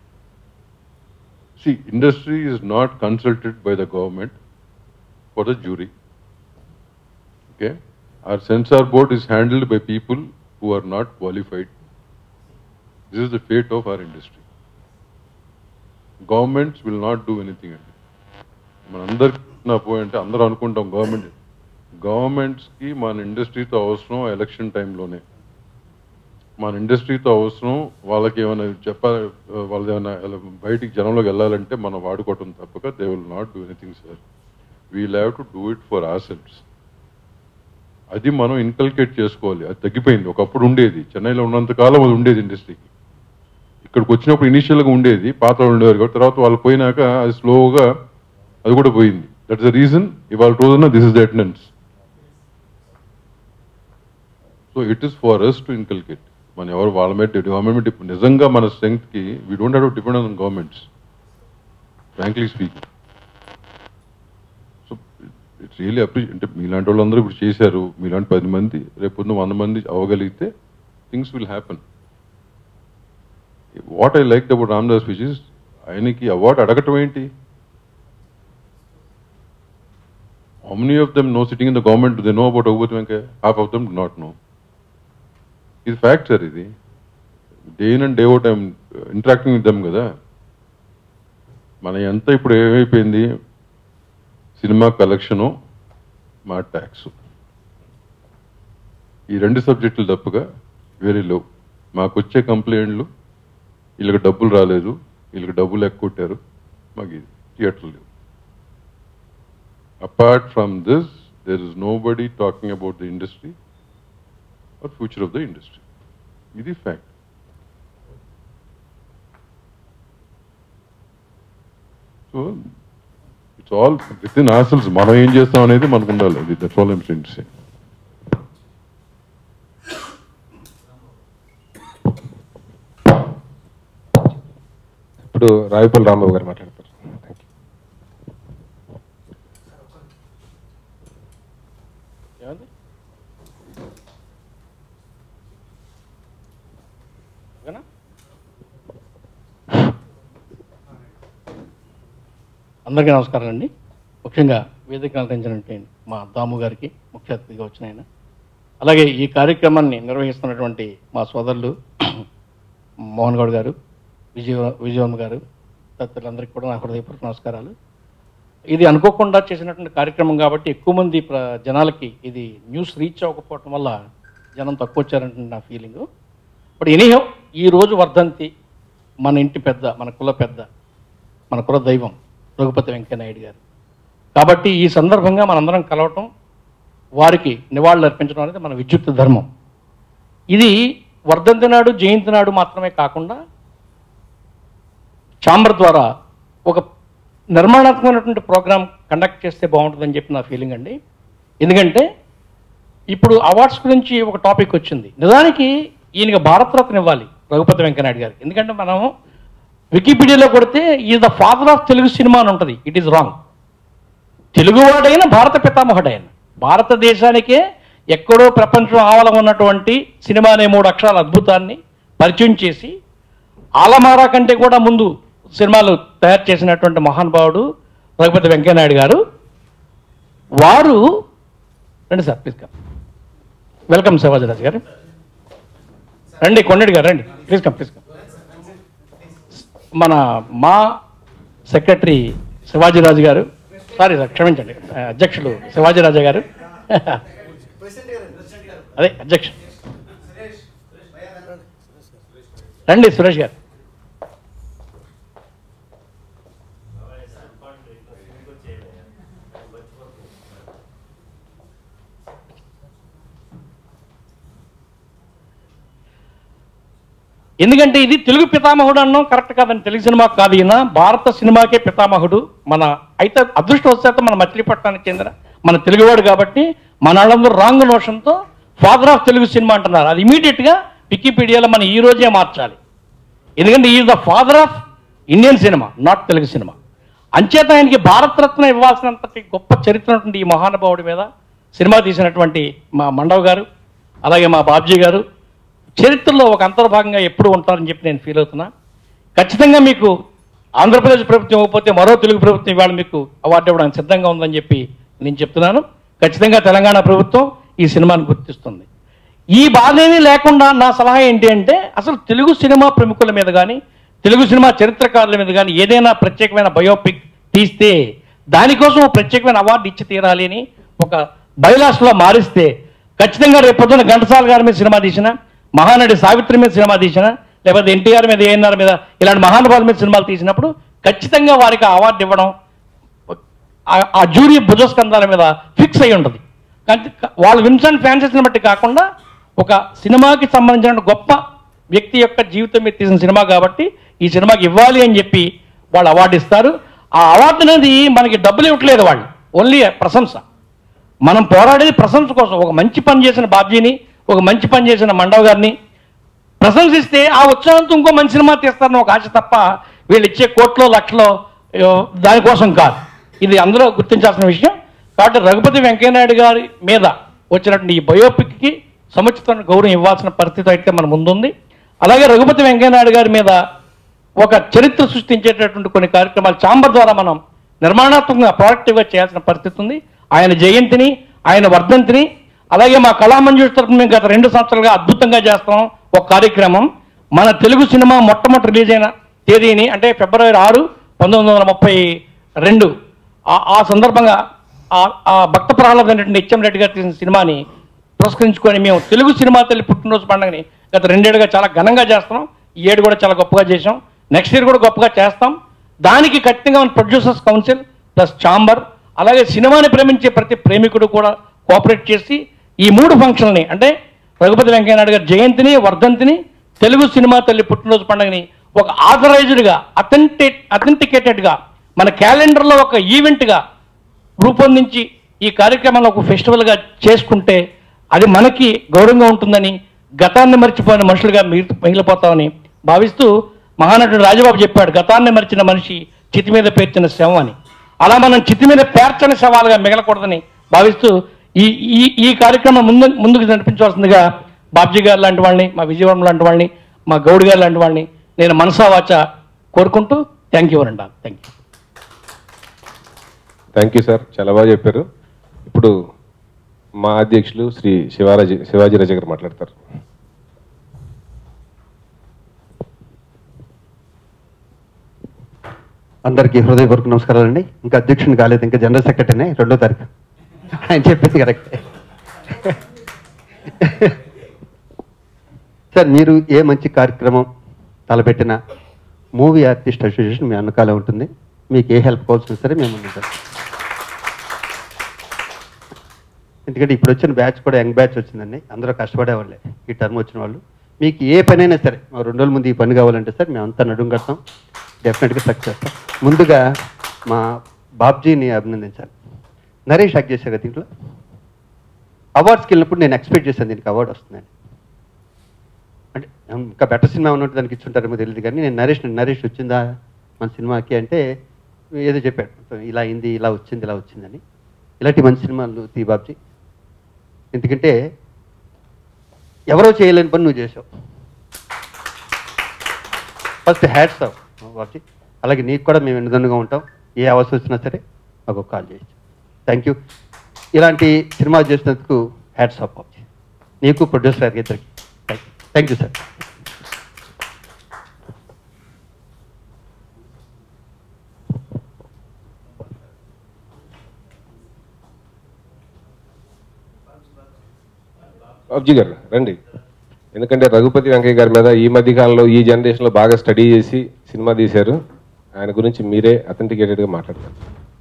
S4: see industry is not consulted by the government for the jury okay or censor board is handled by people who are not qualified this is the fate of our industry governments will not do anything అండి మనందరికి నా పోయింటే అందరూ అనుకుంటాం government గవర్నమెంట్స్కి మన ఇండస్ట్రీతో అవసరం election టైంలోనే మన ఇండస్ట్రీతో అవసరం వాళ్ళకి ఏమైనా చెప్పాలి వాళ్ళది ఏమైనా ఎలా బయటికి జనంలోకి వెళ్ళాలంటే మనం వాడుకోవటం తప్పక they will not do anything sir we have to do it for ourselves అది మనం ఇన్కల్కేట్ చేసుకోవాలి అది తగ్గిపోయింది ఒకప్పుడు ఉండేది చెన్నైలో ఉన్నంత కాలం అది ఉండేది ఇండస్ట్రీకి ఇక్కడికి వచ్చినప్పుడు ఇనీషియల్గా ఉండేది పాత వాళ్ళు ఉండేవారు కాబట్టి తర్వాత వాళ్ళు పోయినాక అది స్లోగా అది కూడా పోయింది దట్స్ ద రీజన్ ఇవాళ రోజున this is the attendance so it is for us to inculcate మన ఎవరు వాళ్ళ మీద గవర్నమెంట్ ఇప్పుడు నిజంగా మన స్ట్రెంగ్త్కి we don't have to depend on governments frankly speaking so it's really appreciate అంటే మీలాంటి వాళ్ళందరూ ఇప్పుడు చేశారు మీలాంటి పది మంది రేపు పొద్దున్న వంద మంది అవ్వగలిగితే things will happen what I like about Ramdas which is ఆయనకి అవార్డు అడగటం ఏంటి How many of them know sitting in the government, do they know about Raghupat Venkaya? Half of them do not know. ఇది fact sir ఇది day in and day out I'm interacting with them కదా మన ఎంత ఇప్పుడు ఏమైపోయింది cinema collection మా tax ఈ రెండు సబ్జెక్టులు తప్పగా వేరే లేవు మాకు వచ్చే కంప్లైంట్లు వీళ్ళకి డబ్బులు రాలేదు వీళ్ళకి డబ్బులు ఎక్కువ కొట్టారు మాకు ఇది థియేటర్లు లేవు apart from this, there is nobody talking about the industry or future of the industry. It is fact. So, it's all within ourselves. మనం ఏం చేస్తాం అనేది మనకు ఉండాలి అది that's all I'm trying to say
S1: ఇప్పుడు రాయపల్లి రాంబాబు గారు మాట్లాడతారు థ్యాంక్ యూ
S8: అందరికీ నమస్కారం అండి ముఖ్యంగా వేదిక అలంకరించినటువంటి మా దాము గారికి ముఖ్య అతిథిగా వచ్చిన ఆయన అలాగే ఈ కార్యక్రమాన్ని నిర్వహిస్తున్నటువంటి మా సోదరులు మోహన్ గౌడ్ గారు విజయ విజయవర్మ గారు తదితరులందరికీ కూడా నా హృదయపూర్వక నమస్కారాలు ఇది అనుకోకుండా చేసినటువంటి కార్యక్రమం కాబట్టి ఎక్కువ మంది ప్ర జనాలకి ఇది న్యూస్ రీచ్ అవ్వకపోవటం వల్ల జనం తక్కువ వచ్చారంటే నా ఫీలింగ్ బట్ ఎనీహో ఈ రోజు వర్ధంతి మన ఇంటి పెద్ద మన కుల పెద్ద మన కుల దైవం రఘుపతి వెంకయ్యనాయుడు గారు కాబట్టి ఈ సందర్భంగా మనందరం కలవటం వారికి నివాళులు అర్పించడం అనేది మన విద్యుత్ ధర్మం ఇది వర్ధంతి నాడు జయంతి నాడు మాత్రమే కాకుండా చాంబర్ ద్వారా ఒక నిర్మాణాత్మకమైనటువంటి ప్రోగ్రామ్ కండక్ట్ చేస్తే బాగుంటుందని చెప్పి నా ఫీలింగ్ అండి ఎందుకంటే ఇప్పుడు అవార్డ్స్ గురించి ఒక టాపిక్ వచ్చింది నిజానికి ఈయనకి భారతరత్న ఇవ్వాలి రఘుపతి వెంకయ్యనాయుడు గారికి ఎందుకంటే మనం వికీపీడియాలో కొడితే is the father of Telugu cinema అని ఉంటుంది ఇట్ ఈస్ రాంగ్ తెలుగువాడైన భారత పితామహుడైన భారతదేశానికే ఎక్కడో ప్రపంచం ఆవలం ఉన్నటువంటి సినిమా అనే మూడు అక్షరాల అద్భుతాన్ని పరిచయం చేసి ఆలమారా కంటే కూడా ముందు సినిమాలు తయారు చేసినటువంటి మహానుభావుడు రఘుపతి వెంకయ్యనాయుడు గారు వారు రండి sir please come welcome Shivaji Raju garu రండి కొండడి గారు రండి ప్లీజ్ కమ్ ప్లీజ్ కమ్ మన మా సెక్రటరీ శివాజీరాజు గారు సారీ సార్ క్షమించండి అధ్యక్షులు శివాజీరాజు గారు
S3: ప్రెసిడెంట్ గారు ప్రెసిడెంట్ గారు
S8: అదే అధ్యక్షుడు రండి సురేష్ గారు ఎందుకంటే ఇది తెలుగు పితామహుడు అన్నాం కరెక్ట్ కాదని తెలుగు సినిమా కాదు ఈయన భారత సినిమాకే పితామహుడు మన అయితే అదృష్టవశాత్తు మన మచిలీపట్నానికి చెందిన మన తెలుగువాడు కాబట్టి మన వాళ్ళందరూ రాంగ్ నోషన్తో ఫాదర్ ఆఫ్ తెలుగు సినిమా అంటున్నారు అది ఇమీడియట్గా వికీపీడియాలో మనం ఈ రోజే మార్చాలి ఎందుకంటే is the father of Indian cinema not Telugu cinema అంచేత ఆయనకి భారతరత్న ఇవ్వాల్సినంతటి గొప్ప చరిత్ర ఉన్నటువంటి ఈ మహానుభావుడి మీద సినిమా తీసినటువంటి మా మండవ్ గారు అలాగే మా బాబ్జీ గారు చరిత్రలో ఒక అంతర్భాగంగా ఎప్పుడు ఉంటారని చెప్పి నేను ఫీల్ అవుతున్నా ఖచ్చితంగా మీకు ఆంధ్రప్రదేశ్ ప్రభుత్వం ఇవ్వకపోతే మరో తెలుగు ప్రభుత్వం ఇవాళ మీకు అవార్డు ఇవ్వడానికి సిద్ధంగా ఉందని చెప్పి నేను చెప్తున్నాను ఖచ్చితంగా తెలంగాణ ప్రభుత్వం ఈ సినిమాను గుర్తిస్తుంది ఈ బాధేమీ లేకుండా నా సలహా ఏంటి అంటే అసలు తెలుగు సినిమా ప్రముఖుల మీద కానీ తెలుగు సినిమా చరిత్రకారుల మీద కానీ ఏదైనా ప్రత్యేకమైన బయోపిక్ తీస్తే దానికోసం ఒక ప్రత్యేకమైన అవార్డు ఇచ్చి తీరాలి అని ఒక బైలాస్లో మారిస్తే ఖచ్చితంగా రేపు పొద్దున ఘంటసాల గారి మీద సినిమా తీసిన మహానటి సావిత్రి మీద సినిమా తీసిన లేకపోతే ఎన్టీఆర్ మీద ఏఎన్ఆర్ మీద ఇలాంటి మహానుభావుల మీద సినిమాలు తీసినప్పుడు ఖచ్చితంగా వారికి ఆ అవార్డు ఇవ్వడం ఆ- ఆ జూరీ భుజస్కంధాల మీద ఫిక్స్ అయి ఉంటుంది కానీ వాళ్ళు విన్సెంట్ ఫ్యాన్సీని బట్టి కాకుండా ఒక సినిమాకి సంబంధించిన గొప్ప వ్యక్తి యొక్క జీవితం మీద తీసిన సినిమా కాబట్టి ఈ సినిమాకి ఇవ్వాలి అని చెప్పి వాళ్ళు అవార్డు ఇస్తారు ఆ అవార్డు అనేది మనకి డబ్బులు ఇవ్వట్లేదు వాళ్ళు ఓన్లీ ప్రశంస మనం పోరాడేది ప్రశంస కోసం ఒక మంచి పని చేసిన బాబ్జీని ఒక మంచి పని చేసిన మండవ్ గారిని ప్రశంసిస్తే ఆ ఉత్సాహంతో ఇంకో మంచి సినిమా తీస్తారని ఒక ఆశ తప్ప వీళ్ళు ఇచ్చే కోట్లో లక్షలో అయ్యో, దానికోసం కాదు ఇది అందరూ గుర్తించాల్సిన విషయం కాబట్టి రఘుపతి వెంకయ్యనాయుడు గారి మీద వచ్చినటువంటి ఈ బయోపిక్కి సముచితమైన గౌరవం ఇవ్వాల్సిన పరిస్థితి అయితే మన ముందుంది అలాగే రఘుపతి వెంకయ్యనాయుడు గారి మీద ఒక చరిత్ర సృష్టించేటటువంటి కొన్ని కార్యక్రమాలు చాంబర్ ద్వారా మనం నిర్మాణాత్మకంగా ప్రొడక్టివ్గా చేయాల్సిన పరిస్థితి ఉంది ఆయన జయంతిని ఆయన వర్ధంతిని అలాగే మా కళామంజూష్ తరఫున మేము గత రెండు సంవత్సరాలుగా అద్భుతంగా చేస్తాం ఒక కార్యక్రమం మన తెలుగు సినిమా మొట్టమొదటి రిలీజ్ అయిన తేదీని అంటే ఫిబ్రవరి ఆరు పంతొమ్మిది వందల ముప్పై రెండు ఆ- ఆ సందర్భంగా ఆ- ఆ భక్త ప్రహ్లాద్ అనేటువంటి హెచ్ఎం రెడ్డి గారు తీసిన సినిమాని పురస్కరించుకొని మేము తెలుగు సినిమా తల్లి పుట్టినరోజు పండుగని గత రెండేళ్ళుగా చాలా ఘనంగా చేస్తున్నాం ఈ ఏడు కూడా చాలా గొప్పగా చేసాం నెక్స్ట్ ఇయర్ కూడా గొప్పగా చేస్తాం దానికి ఖచ్చితంగా మన ప్రొడ్యూసర్స్ కౌన్సిల్ ప్లస్ ఛాంబర్ అలాగే సినిమాని ప్రేమించే ప్రతి ప్రేమికుడు కూడా కోఆపరేట్ చేసి ఈ మూడు ఫంక్షన్ని అంటే రఘుపతి వెంకయ్యనాయుడు గారి జయంతిని వర్ధంతిని తెలుగు సినిమా తల్లి పుట్టినరోజు పండుగని ఒక ఆథరైజ్డ్గా అథెంటి అథెంటికేటెడ్గా మన క్యాలెండర్లో ఒక ఈవెంట్గా రూపొందించి ఈ కార్యక్రమాన్ని ఒక ఫెస్టివల్గా చేసుకుంటే అది మనకి గౌరవంగా ఉంటుందని గతాన్ని మర్చిపోయిన మనుషులుగా మిగి- మిగిలిపోతామని భావిస్తూ మహానటుడు రాజబాబు చెప్పాడు గతాన్ని మరిచిన మనిషి చితి మీద పేర్చిన శవం అని అలా మనం చితి మీద పేర్చని శవాలుగా మిగలకూడదని భావిస్తూ ఈ ఈ ఈ కార్యక్రమం ముందు ముందుకు నడిపించవలసిందిగా బాబ్జీ గారు లాంటి వాళ్ళని మా విజయవరం లాంటి వాళ్ళని మా గౌడ్ గారు లాంటి వాళ్ళని నేను మనసా వాచ కోరుకుంటూ థ్యాంక్ యూ అండి thank you
S1: thank you sir చాలా బాగా చెప్పారు ఇప్పుడు మా అధ్యక్షులు శ్రీ శివారాజీ శివాజీరాజు గారు మాట్లాడతారు
S9: అందరికీ హృదయపూర్వక నమస్కారాలండి ఇంకా అధ్యక్షుని కాలేదు ఇంకా జనరల్ సెక్రటరీనే రెండో తారీఖు ఆయన చెప్పింది కరెక్టే సార్ మీరు ఏ మంచి కార్యక్రమం తలపెట్టినా మూవీ ఆర్టిస్ట్ అసోసియేషన్ మీ వెనకాలే ఉంటుంది మీకు ఏ హెల్ప్ కావాల్సిన సరే మేము ఉన్నాం సార్ ఎందుకంటే ఇప్పుడు వచ్చిన బ్యాచ్ కూడా యంగ్ బ్యాచ్ వచ్చిందండి అందరూ కష్టపడే వాళ్ళే ఈ టర్మ్ వచ్చిన వాళ్ళు మీకు ఏ పనైనా సరే మా రెండు రోజుల ముందు ఈ పని కావాలంటే సార్ మేము అంతా నడుం కడతాం డెఫినెట్గా సక్సెస్ చేస్తాం ముందుగా మా బాబ్జీని అభినందించాలి నరేష్ యాక్ట్ చేశారు కదా దీంట్లో అవార్డ్స్కి వెళ్ళినప్పుడు నేను ఎక్స్పెక్ట్ చేశాను దీనికి అవార్డు వస్తుందని అంటే ఇంకా బెటర్ సినిమా ఉన్నట్టు దానికి ఇచ్చుంటారేమో తెలియదు కానీ నేను నరేష్ నరేష్ వచ్చిందా మన సినిమాకి అంటే ఏదో చెప్పాడు ఇలా అయింది ఇలా వచ్చింది ఇలా వచ్చిందని ఇలాంటి మంచి సినిమాలు తీ బాబ్జీ ఎందుకంటే ఎవరో చేయలేని పని నువ్వు చేసావు ఫస్ట్ హ్యాట్స్ ఆఫ్ వాటి అలాగే నీకు కూడా మేము ఎన్నిదన్నుగా ఉంటాం ఏ అవసరం వచ్చినా సరే మాకు కాల్ చేయొచ్చు థ్యాంక్ యూ ఇలాంటి సినిమా చేసినందుకు హ్యాట్స్ ఆఫ్ బాబు నీకు ప్రొడ్యూసర్ గారికి ఇద్దరికి థ్యాంక్ యూ సార్
S1: బాబ్జీ గారు రండి ఎందుకంటే రఘుపతి వెంకయ్య గారి మీద ఈ మధ్య కాలంలో ఈ జనరేషన్లో బాగా స్టడీ చేసి సినిమా తీశారు ఆయన గురించి మీరే అథెంటికేటెడ్గా మాట్లాడతారు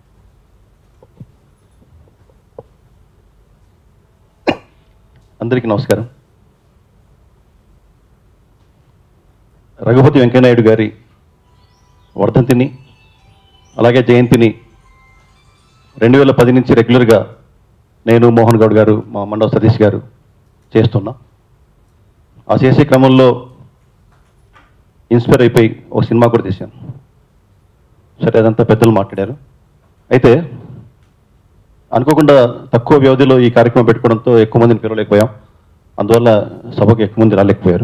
S10: అందరికీ నమస్కారం రఘుపతి వెంకయ్యనాయుడు గారి వర్ధంతిని అలాగే జయంతిని రెండు వేల పది నుంచి రెగ్యులర్గా నేను మోహన్ గౌడ్ గారు మా మండవ సతీష్ గారు చేస్తున్నాం ఆ చేసే క్రమంలో ఇన్స్పైర్ అయిపోయి ఒక సినిమా కూడా తీశాను సరే అదంతా పెద్దలు మాట్లాడారు అయితే అనుకోకుండా తక్కువ వ్యవధిలో ఈ కార్యక్రమం పెట్టుకోవడంతో ఎక్కువ మందిని పిలవలేకపోయాం అందువల్ల సభకు ఎక్కువ మంది రాలేకపోయారు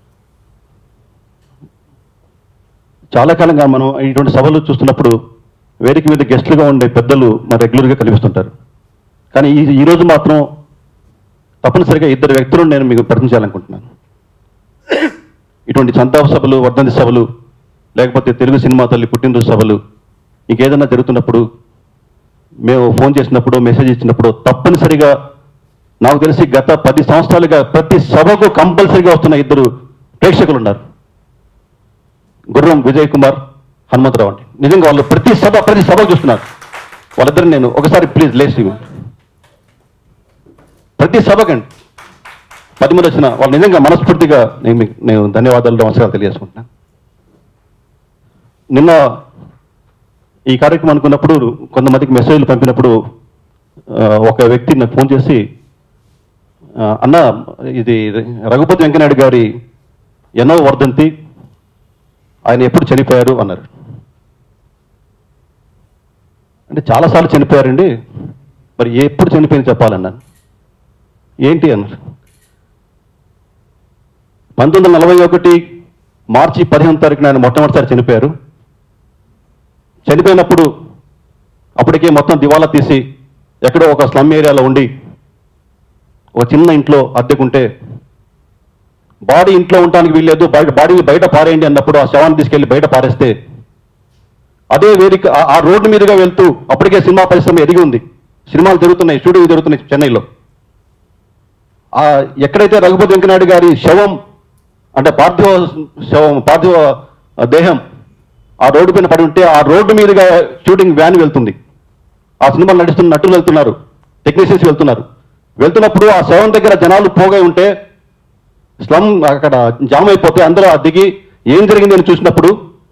S10: చాలా కాలంగా మనం ఇటువంటి సభలు చూస్తున్నప్పుడు వేదిక మీద గెస్టులుగా ఉండే పెద్దలు మన రెగ్యులర్గా కనిపిస్తుంటారు కానీ ఈ ఈరోజు మాత్రం తప్పనిసరిగా ఇద్దరు వ్యక్తులను నేను మీకు ప్రకటించాలనుకుంటున్నాను ఇటువంటి సంతాప సభలు వర్ధంతి సభలు లేకపోతే తెలుగు సినిమా తల్లి పుట్టినరోజు సభలు ఇంకేదైనా జరుగుతున్నప్పుడు మేము ఫోన్ చేసినప్పుడు మెసేజ్ ఇచ్చినప్పుడు తప్పనిసరిగా నాకు తెలిసి గత పది సంవత్సరాలుగా ప్రతి సభకు కంపల్సరీగా వస్తున్న ఇద్దరు ప్రేక్షకులు ఉన్నారు గుర్రం విజయ్ కుమార్ హనుమంతరావు అండి నిజంగా వాళ్ళు ప్రతి సభ ప్రతి సభ చూస్తున్నారు వాళ్ళిద్దరు నేను ఒకసారి ప్లీజ్ లేచి ప్రతి సభకండి పది మంది వచ్చిన వాళ్ళు నిజంగా మనస్ఫూర్తిగా నేను మీకు- నేను ధన్యవాదాలు నమస్కారాలు తెలియజేసుకుంటున్నాను నిన్న ఈ కార్యక్రమం అనుకున్నప్పుడు కొంతమందికి మెసేజ్లు పంపినప్పుడు ఆ, ఒక వ్యక్తి నాకు ఫోన్ చేసి ఆ, అన్న ఇది రఘుపతి వెంకనాయుడు గారి ఎన్నో వర్ధంతి ఆయన ఎప్పుడు చనిపోయారు అన్నారు అంటే చాలాసార్లు చనిపోయారండి మరి ఎప్పుడు చనిపోయింది చెప్పాలన్నాను ఏంటి అన్నారు పంతొమ్మిది వందల నలభై ఒకటి మార్చి పదిహేను తారీఖున ఆయన మొట్టమొదటిసారి చనిపోయారు చనిపోయినప్పుడు అప్పటికే మొత్తం దివాలా తీసి ఎక్కడో ఒక స్లమ్ ఏరియాలో ఉండి ఒక చిన్న ఇంట్లో అద్దెకుంటే బాడీ ఇంట్లో ఉండడానికి వీల్లేదు బయట బాడీని బయట పారేయండి అన్నప్పుడు ఆ శవాన్ని తీసుకెళ్లి బయట పారేస్తే అదే వేదిక ఆ- ఆ రోడ్డు మీదుగా వెళ్తూ అప్పటికే సినిమా పరిశ్రమ ఎదిగి ఉంది సినిమాలు జరుగుతున్నాయి షూటింగ్ జరుగుతున్నాయి చెన్నైలో ఆ ఎక్కడైతే రఘుపతి వెంకనాయుడు గారి శవం అంటే పార్థివ శవం పార్థివ దేహం ఆ రోడ్డు పైన పడి ఉంటే ఆ రోడ్డు మీదుగా షూటింగ్ వ్యాన్ వెళ్తుంది ఆ సినిమా నడుస్తున్న నటులు వెళ్తున్నారు టెక్నీషియన్స్ వెళ్తున్నారు వెళ్తున్నప్పుడు ఆ శవం దగ్గర జనాలు పోగై ఉంటే స్లమ్ అక్కడ జామ్ అయిపోతే అందరూ ఆ దిగి ఏం జరిగింది అని చూసినప్పుడు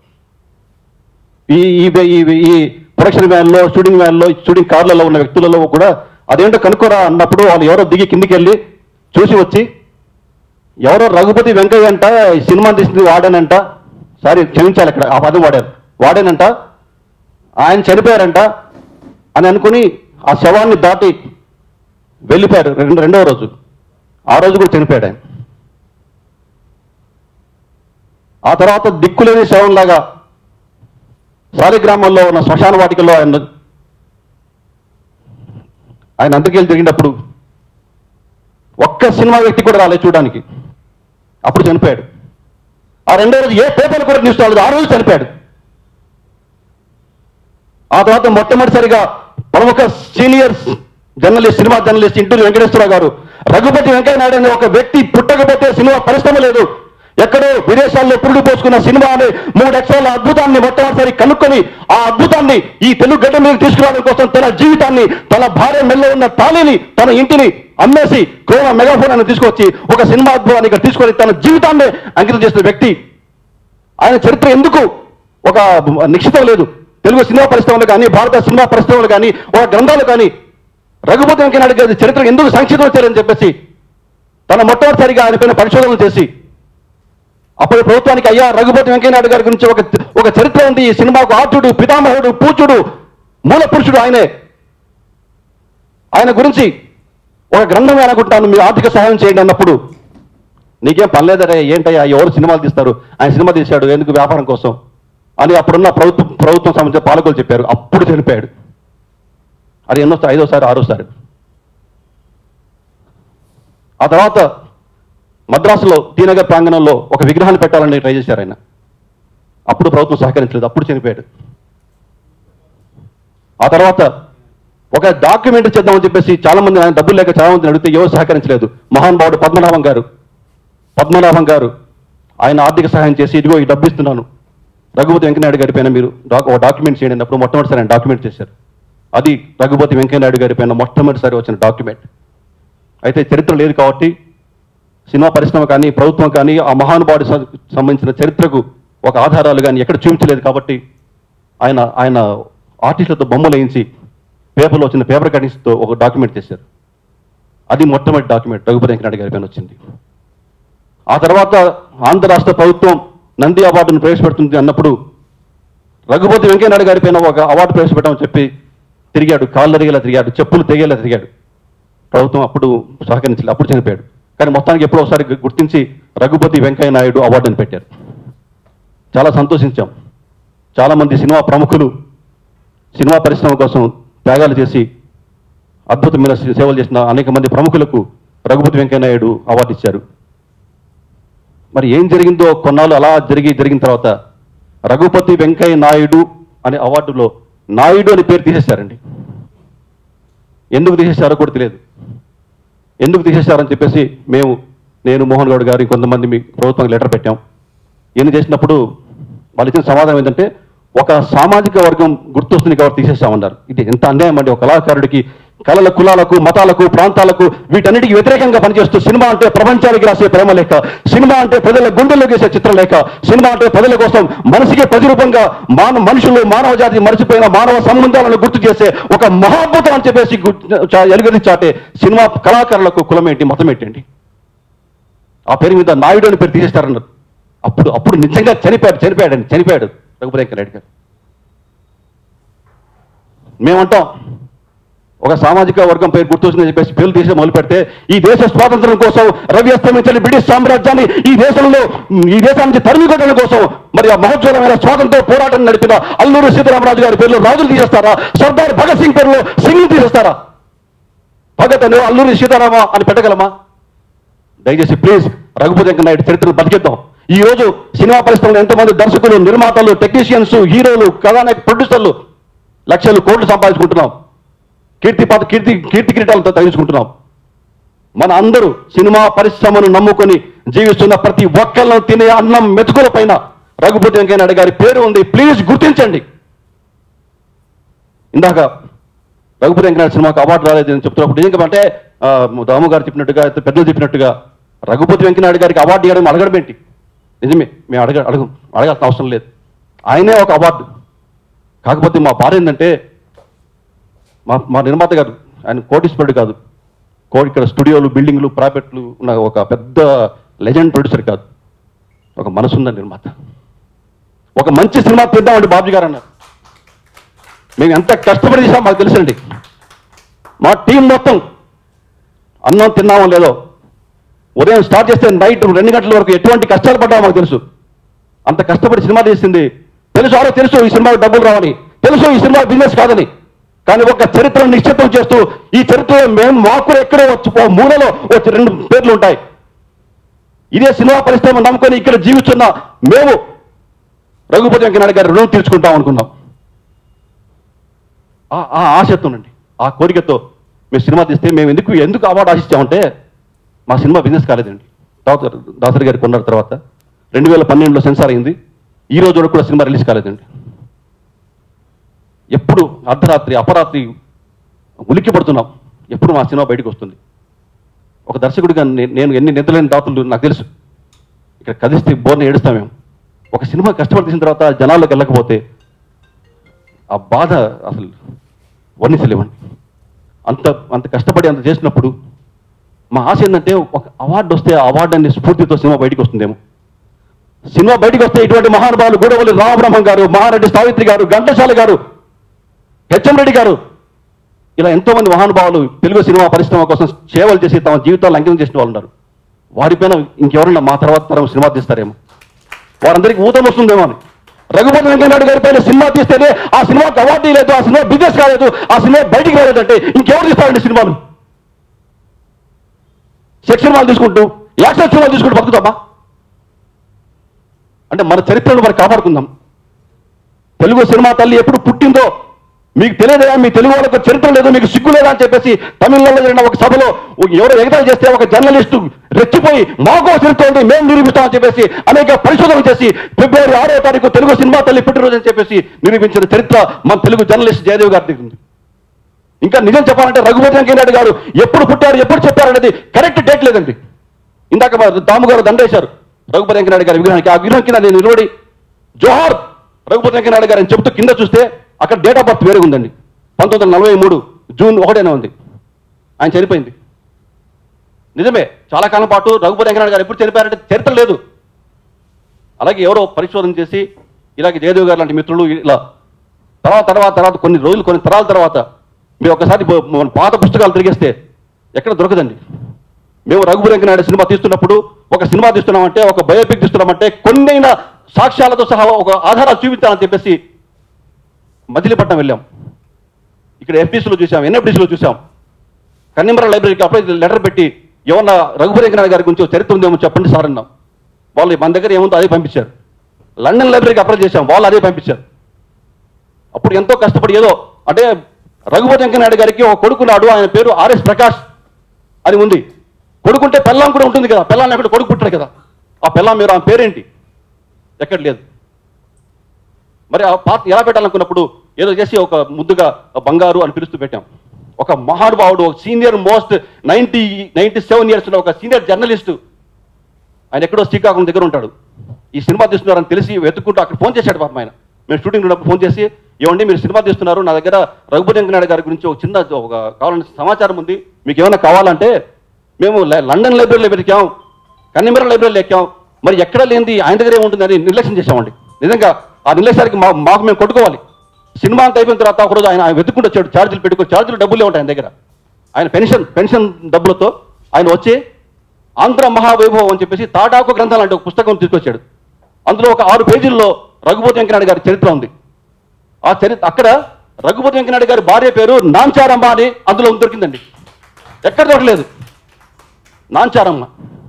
S10: ఈ ఈ ఈ- ఈ ప్రొడక్షన్ వ్యాన్లో షూటింగ్ వ్యాన్లో షూటింగ్ కార్లలో ఉన్న వ్యక్తులలో కూడా అదేంటో కనుక్కోరా అన్నప్పుడు వాళ్ళు ఎవరో దిగి కిందికి వెళ్ళి చూసి వచ్చి ఎవరో రఘుపతి వెంకయ్య అంట ఈ సినిమా తీసింది వాడానంట సారీ క్షమించాలి ఇక్కడ ఆ పదం వాడారు వాడానంట ఆయన చనిపోయారంట అని అనుకుని ఆ శవాన్ని దాటి వెళ్ళిపోయారు రెండు రెండవ రోజు ఆ రోజు కూడా చనిపోయాడు ఆయన ఆ తర్వాత దిక్కులేని శవంలాగా సాలిగ్రామంలో ఉన్న శ్మశాన వాటికలో ఆయన ఆయన అంతకెళ్ళి తిరిగినప్పుడు ఒక్క సినిమా వ్యక్తి కూడా రాలేదు చూడడానికి అప్పుడు చనిపోయాడు ఆ రెండో రోజు ఏ పేపర్ కూడా న్యూస్ రాలేదు ఆ రోజు చనిపోయాడు ఆ తర్వాత మొట్టమొదటిసారిగా ప్రముఖ senior journalist cinema journalist Inturi Venkateswara Rao garu Raghupathi Venkaiah Naidu అనే ఒక వ్యక్తి పుట్టకపోతే సినిమా పరిశ్రమ లేదు ఎక్కడో విదేశాల్లో పురుడు పోసుకున్న సినిమా అనే మూడు అక్షరాల అద్భుతాన్ని మొట్టమొదటిసారి కనుక్కొని ఆ అద్భుతాన్ని ఈ తెలుగు గడ్డ మీద తీసుకురావడం కోసం తన జీవితాన్ని తన భార్య మెల్ల ఉన్న తాళిని తన ఇంటిని అమ్మేసి క్రోనా మెగాఫోన్ అని తీసుకొచ్చి ఒక సినిమా అద్భుతాన్ని ఇక్కడ తీసుకొని తన జీవితాన్ని అంకితం చేసిన వ్యక్తి ఆయన చరిత్ర ఎందుకు ఒక నిశ్చితం లేదు తెలుగు సినిమా పరిశ్రమలు కానీ భారత సినిమా పరిశ్రమలు కానీ ఒక గ్రంథాలు కానీ రఘుపతి వెంకయ్యనాయుడు గారి చరిత్ర ఎందుకు సంక్షిప్తం వచ్చారని చెప్పేసి తన మొట్టమొదటిసారిగా ఆయన పైన పరిశోధనలు చేసి అప్పటి ప్రభుత్వానికి అయ్యా రఘుపతి వెంకయ్యనాయుడు గారి గురించి ఒక ఒక చరిత్ర ఉంది ఈ సినిమాకు ఆర్టుడు పితామహుడు పూచుడు మూల పురుషుడు ఆయనే ఆయన గురించి ఒక గ్రంథం అనుకుంటాను మీరు ఆర్థిక సహాయం చేయండి అన్నప్పుడు నీకేం పనిలేదరే ఏంటయ్యా ఎవరు సినిమాలు తీస్తారు ఆయన సినిమా తీశాడు ఎందుకు వ్యాపారం కోసం అని అప్పుడున్న ప్రభుత్వం ప్రభుత్వం సంబంధించిన పాలకులు చెప్పారు అప్పుడు చనిపోయాడు అది ఎన్నోసారి ఐదోసారి ఆరోసారి ఆ తర్వాత మద్రాసులో టీనగర్ ప్రాంగణంలో ఒక విగ్రహాన్ని పెట్టాలని ట్రై చేశారు ఆయన అప్పుడు ప్రభుత్వం సహకరించలేదు అప్పుడు చనిపోయాడు ఆ తర్వాత ఒక డాక్యుమెంట్ చేద్దామని చెప్పేసి చాలా మంది ఆయన డబ్బులు లేక చాలా మందిని అడిగితే ఎవరు సహకరించలేదు మహానుభావుడు పద్మనాభం గారు పద్మనాభం గారు ఆయన ఆర్థిక సహాయం చేసి ఇదిగో ఈ డబ్బు ఇస్తున్నాను రఘుపతి వెంకయ్యనాయుడు గారి పైన మీరు డాక్ ఒక డాక్యుమెంట్ చేయండి అన్నప్పుడు మొట్టమొదటిసారి ఆయన డాక్యుమెంట్ చేశారు అది రఘుపతి వెంకయ్యనాయుడు గారి పైన మొట్టమొదటిసారి వచ్చిన డాక్యుమెంట్ అయితే చరిత్ర లేదు కాబట్టి సినిమా పరిశ్రమ కానీ ప్రభుత్వం కానీ ఆ మహానుభావుడి సం- సంబంధించిన చరిత్రకు ఒక ఆధారాలు కానీ ఎక్కడ చూపించలేదు కాబట్టి ఆయన ఆయన ఆర్టిస్టులతో బొమ్మలు వేయించి పేపర్లో వచ్చిన పేపర్ కటింగ్స్తో ఒక డాక్యుమెంట్ చేశారు అది మొట్టమొదటి డాక్యుమెంట్ రఘుపతి వెంకయ్యనాయుడు గారి పైన వచ్చింది ఆ తర్వాత ఆంధ్ర రాష్ట్ర ప్రభుత్వం నంది అవార్డును ప్రవేశపెడుతుంది అన్నప్పుడు రఘుపతి వెంకయ్యనాయుడు గారి పైన ఒక అవార్డు ప్రవేశపెట్టామని చెప్పి తిరిగాడు కాళ్ళు తిరిగేలా తిరిగాడు చెప్పులు తెగేలా తిరిగాడు ప్రభుత్వం అప్పుడు సహకరించలేదు అప్పుడు చనిపోయాడు కానీ మొత్తానికి ఎప్పుడో ఒకసారి గు- గుర్తించి రఘుపతి వెంకయ్య నాయుడు అవార్డుని పెట్టారు చాలా సంతోషించాం చాలామంది సినిమా ప్రముఖులు సినిమా పరిశ్రమ కోసం త్యాగాలు చేసి అద్భుతమైన సే- సేవలు చేసిన అనేక మంది ప్రముఖులకు రఘుపతి వెంకయ్య నాయుడు అవార్డు ఇచ్చారు మరి ఏం జరిగిందో కొన్నాళ్ళు అలా జరిగి జరిగిన తర్వాత రఘుపతి వెంకయ్య నాయుడు అనే అవార్డులో నాయుడు అని పేరు తీసేశారండి ఎందుకు తీసేశారో కూడా తెలియదు ఎందుకు తీసేశారని చెప్పేసి మేము నేను మోహన్ గౌడ్ గారు కొంతమంది మీ ప్రభుత్వానికి లెటర్ పెట్టాం ఎన్ని చేసినప్పుడు వాళ్ళు ఇచ్చిన సమాధానం ఏంటంటే ఒక సామాజిక వర్గం గుర్తొస్తుంది కాబట్టి తీసేస్తామన్నారు ఇది ఎంత అన్యాయం అండి ఒక కళాకారుడికి కళల కులాలకు మతాలకు ప్రాంతాలకు వీటన్నిటికీ వ్యతిరేకంగా పనిచేస్తూ సినిమా అంటే ప్రపంచానికి రాసే ప్రేమ లేక సినిమా అంటే ప్రజల గుండెల్లోకి వేసే చిత్రం లేక సినిమా అంటే ప్రజల కోసం మనసుకి ప్రతిరూపంగా మాన మనుషులు మానవ జాతి మరిచిపోయిన మానవ సంబంధాలను గుర్తు చేసే ఒక మహాద్భుతం అని చెప్పేసి గుర్తు- చా- ఎలుగెత్తి చాటే సినిమా కళాకారులకు కులం ఏంటి మతం ఏంటండి ఆ పేరు మీద నాయుడు అని పేరు తీసేస్తారన్నారు అప్పుడు అప్పుడు నిజంగా చనిపోయాడు చనిపోయాడండి చనిపోయాడు రఘుపతి వెంకయ్య గారు మేమంటాం ఒక సామాజిక వర్గం పేరు గుర్తొస్తుందని చెప్పేసి పేర్లు తీసి మొదలు పెడితే ఈ దేశ స్వాతంత్రం కోసం రవి అస్తమించని బ్రిటిష్ సామ్రాజ్యాన్ని ఈ దేశంలో ఈ దేశం నుంచి తరిమి కొట్టడం కోసం మరి ఆ మహోజ్వలమైన స్వాతంత్ర పోరాటం నడిపిన అల్లూరి సీతారామరాజు గారి పేర్లు రాజులు తీసేస్తారా సర్దార్ భగత్ సింగ్ పేరులో సింగ్ తీసేస్తారా భగత్ అని అల్లూరి సీతారామ అని పెట్టగలమా దయచేసి ప్లీజ్ రఘుపతి వెంకయ్య నాయుడు చరిత్రను బతికిద్దాం ఈ రోజు సినిమా పరిశ్రమలో ఎంతమంది దర్శకులు నిర్మాతలు టెక్నీషియన్స్ హీరోలు కథానాయక ప్రొడ్యూసర్లు లక్షలు కోట్లు సంపాదించుకుంటున్నాం కీర్తి పాత కీర్తి కీర్తి కిరీటాలతో తగిలించుకుంటున్నాం మన అందరూ సినిమా పరిశ్రమను నమ్ముకొని జీవిస్తున్న ప్రతి ఒక్కళ్ళను తినే అన్నం మెతుకుల పైన రఘుపతి వెంకయ్య నాయుడు గారి పేరు ఉంది ప్లీజ్ గుర్తించండి ఇందాక రఘుపతి వెంకయ్య సినిమాకు అవార్డు రాలేదు అని చెప్తున్నప్పుడు నిజంగా అంటే ఆ, దాము గారు చెప్పినట్టుగా పెద్దలు చెప్పినట్టుగా రఘుపతి వెంకయ్యనాయుడు గారికి అవార్డు ఇవ్వడం అడగడం ఏంటి నిజమే మేము అడగ అడగం అడగాల్సిన అవసరం లేదు ఆయనే ఒక అవార్డు కాకపోతే మా బాధ ఏంటంటే మా మా నిర్మాత గారు ఆయన కోటీశ్వరుడు కాదు కో ఇక్కడ స్టూడియోలు బిల్డింగ్లు ప్రాపర్ట్లు ఉన్న ఒక పెద్ద లెజెండ్ ప్రొడ్యూసర్ కాదు ఒక మనసున్న నిర్మాత ఒక మంచి సినిమా తీద్దామండి బాబు గారు అన్నారు మేము ఎంత కష్టపడి చేసామో మాకు తెలుసండి మా టీం మొత్తం అన్నం తిన్నామో లేదో ఉదయం స్టార్ట్ చేస్తే నైట్ రెండు గంటల వరకు ఎటువంటి కష్టాలు పడ్డామో మాకు తెలుసు అంత కష్టపడి సినిమా తీసింది తెలుసు ఆరో తెలుసు ఈ సినిమాకి డబ్బులు రావని తెలుసు ఈ సినిమా బిజినెస్ కాదని కానీ ఒక చరిత్రను నిశ్చితం చేస్తూ ఈ చరిత్రలో మేము మాకు కూడా ఎక్కడో వచ్చి ఓ మూలలో వచ్చి రెండు పేర్లు ఉంటాయి ఇదే సినిమా పరిశ్రమ నమ్ముకొని ఇక్కడ జీవిస్తున్న మేము రఘుపతి వెంకయ్యనాయుడు గారి రుణం తీర్చుకుంటాం అనుకున్నాం ఆ- ఆ ఆశతోనండి ఆ కోరికతో మేము సినిమా తీస్తే మేము ఎందుకు ఎందుకు అవార్డు ఆశించామంటే మా సినిమా బిజినెస్ కాలేదండి తర్వాత దాసరి గారు కొన్న తర్వాత రెండు వేల పన్నెండులో సెన్సార్ అయింది ఈ రోజు వరకు కూడా సినిమా రిలీజ్ కాలేదండి ఎప్పుడు అర్ధరాత్రి అపరాత్రి ఉలిక్కి పడుతున్నాం ఎప్పుడు మా సినిమా బయటకు వస్తుంది ఒక దర్శకుడిగా నే- నేను ఎన్ని నిద్రలేని దాతులు నాకు తెలుసు ఇక్కడ కదిస్తే బోర్ని ఏడుస్తాం మేము ఒక సినిమా కష్టపడి తీసిన తర్వాత జనాల్లోకి వెళ్ళకపోతే ఆ బాధ అసలు వర్ణించలేమండి అంత అంత కష్టపడి అంత చేసినప్పుడు మా ఆశ ఏంటంటే ఒక అవార్డు వస్తే ఆ అవార్డు అనే స్ఫూర్తితో సినిమా బయటికి వస్తుందేమో సినిమా బయటికి వస్తే ఇటువంటి మహానుభావులు గూడవల్లి రామబ్రహ్మం గారు మహారెడ్డి సావిత్రి గారు ఘంటసాల గారు హెచ్ఎం రెడ్డి గారు ఇలా ఎంతో మంది మహానుభావులు తెలుగు సినిమా పరిశ్రమ కోసం సేవలు చేసి తమ జీవితాలు అంకితం చేసిన వాళ్ళు ఉన్నారు వారిపైన ఇంకెవరన్నా మా తర్వాత తరం సినిమా తీస్తారేమో వారందరికీ ఊతం వస్తుందేమో అని రఘుపతి వెంకయ్యనాయుడు గారి పైన సినిమా తీస్తేనే ఆ సినిమాకి అవార్డు లేదు ఆ సినిమా బిజినెస్ కాలేదు ఆ సినిమా బయటికి రాలేదంటే ఇంకెవరు తీస్తారండి సినిమాలు సెక్స్ సినిమాలు తీసుకుంటూ యాక్షన్ సినిమాలు తీసుకుంటూ బతుకుతామా అంటే మన చరిత్రను మరి కాపాడుకుందాం తెలుగు సినిమా తల్లి ఎప్పుడు పుట్టిందో మీకు తెలియదా మీ తెలుగు వాళ్ళకు చరిత్ర లేదు మీకు సిగ్గు లేదా అని చెప్పేసి తమిళనాడులో జరిగిన ఒక సభలో ఒక- ఎవరో ఎగతాళి చేస్తే ఒక జర్నలిస్టు రెచ్చిపోయి మాకు ఒక చరిత్ర ఉంది మేము నిరూపిస్తామని చెప్పేసి అనేక పరిశోధనలు చేసి ఫిబ్రవరి ఆరో తారీఖు తెలుగు సినిమా తల్లి పుట్టినరోజు అని చెప్పేసి నిరూపించిన చరిత్ర మన తెలుగు జర్నలిస్ట్ జయదేవ్ గారి దగ్గర ఉంది ఇంకా నిజం చెప్పాలంటే రఘుపతి వెంకయ్యనాయుడు గారు ఎప్పుడు పుట్టారు ఎప్పుడు చెప్పారు అనేది కరెక్ట్ డేట్ లేదండి ఇందాక మా దాము గారు దండేశారు రఘుపతి వెంకయ్యనాయుడు గారి విగ్రహానికి ఆ విగ్రహం కింద నేను నిలబడి జోహార్ రఘుపతి వెంకయ్యనాయుడు గారు అని చెబుతూ కింద చూస్తే అక్కడ డేట్ ఆఫ్ బర్త్ వేరే ఉందండి పంతొమ్మిది వందల నలభై మూడు జూన్ ఒకటేనే ఉంది ఆయన చనిపోయింది నిజమే చాలా కాలం పాటు రఘుపతి వెంకయ్యనాయుడు గారు ఎప్పుడు చనిపోయారంటే చరిత్ర లేదు అలాగే ఎవరో పరిశోధన చేసి ఇలాగే జయదేవ్ గారు లాంటి మిత్రులు ఇలా తర్వాత తర్వాత తర్వాత కొన్ని రోజులు కొన్ని తరాల తర్వాత మీరు ఒకసారి బో- మన పాత పుస్తకాలు తిరిగేస్తే ఎక్కడ దొరకదండి మేము రఘుపతి వెంకయ్యనాయుడు సినిమా తీస్తున్నప్పుడు ఒక సినిమా తీస్తున్నామంటే ఒక బయోపిక్ తీస్తున్నామంటే కొన్నైనా సాక్ష్యాలతో సహా ఒక ఆధారాలు చూపించాలని చెప్పేసి మజిలీపట్నం వెళ్ళాం ఇక్కడ ఎఫ్డీసీలో చూసాం ఎన్ఎఫ్డీసీలో చూసాం కన్నిమర లైబ్రరీకి అప్లై లెటర్ పెట్టి ఏమన్నా రఘుపతి వెంకయ్యనాయుడు గారి గురించి ఒక చరిత్ర ఉందేమో చెప్పండి సార్ అన్నాం వాళ్ళు మన దగ్గర ఏముందో అదే పంపించారు లండన్ లైబ్రరీకి అప్లై చేశాం వాళ్ళు అదే పంపించారు అప్పుడు ఎంతో కష్టపడి ఏదో అంటే రఘుపతి వెంకయ్యనాయుడు గారికి ఒక కొడుకున్నాడు ఆయన పేరు ఆర్ఎస్ ప్రకాష్ అని ఉంది కొడుకుంటే పెళ్ళాం కూడా ఉంటుంది కదా పెళ్ళాం ఎక్కడ కొడుకు పుట్టాడు కదా ఆ పెళ్ళాం మీరు ఆమె పేరేంటి ఎక్కడ లేదు మరి ఆ పాత్ర ఎలా పెట్టాలనుకున్నప్పుడు ఏదో చేసి ఒక ముద్దుగా బంగారు అని పిలుస్తూ పెట్టాం ఒక మహానుభావుడు ఒక senior most ninety ninety seven ఇయర్స్లో ఒక సీనియర్ జర్నలిస్టు ఆయన ఎక్కడో శ్రీకాకుళం దగ్గర ఉంటాడు ఈ సినిమా తీస్తున్నారని తెలిసి వెతుక్కుంటూ అక్కడ ఫోన్ చేశాడు పాపం ఆయన మేము షూటింగ్ ఉన్నప్పుడు ఫోన్ చేసి ఏమండి మీరు సినిమా తీస్తున్నారు నా దగ్గర రఘుపతి వెంకనాయుడు గారి గురించి ఒక చిన్న ఒక కావాలని సమాచారం ఉంది మీకు ఏమైనా కావాలంటే మేము ల- లండన్ లైబ్రరీలో వెతికాం కన్నిమర లైబ్రరీలో ఎక్కాం మరి ఎక్కడ లేనిది ఆయన దగ్గర ఏముంటుందని నిర్లక్ష్యం చేశామండి నిజంగా ఆ నిర్లక్ష్యానికి మా మాకు మేము కొట్టుకోవాలి సినిమా అంతా అయిపోయిన తర్వాత ఒకరోజు ఆయన ఆయన వెతుక్కుంటూ వచ్చాడు ఛార్జీలు పెట్టుకో ఛార్జీలు డబ్బులే ఉంటాయి ఆయన దగ్గర ఆయన పెన్షన్ పెన్షన్ డబ్బులతో ఆయన వచ్చి ఆంధ్ర మహావైభవం అని చెప్పేసి తాటాకు గ్రంథాలు అంటే ఒక పుస్తకం తీసుకొచ్చాడు అందులో ఒక ఆరు పేజీల్లో రఘుపతి వెంకనాయుడు గారి చరిత్ర ఉంది ఆ చరిత్ర అక్కడ రఘుపతి వెంకనాయుడు గారి భార్య పేరు నాంచారమ్మ అని అందులో దొరికిందండి ఎక్కడ దొరకలేదు నాంచారమ్మ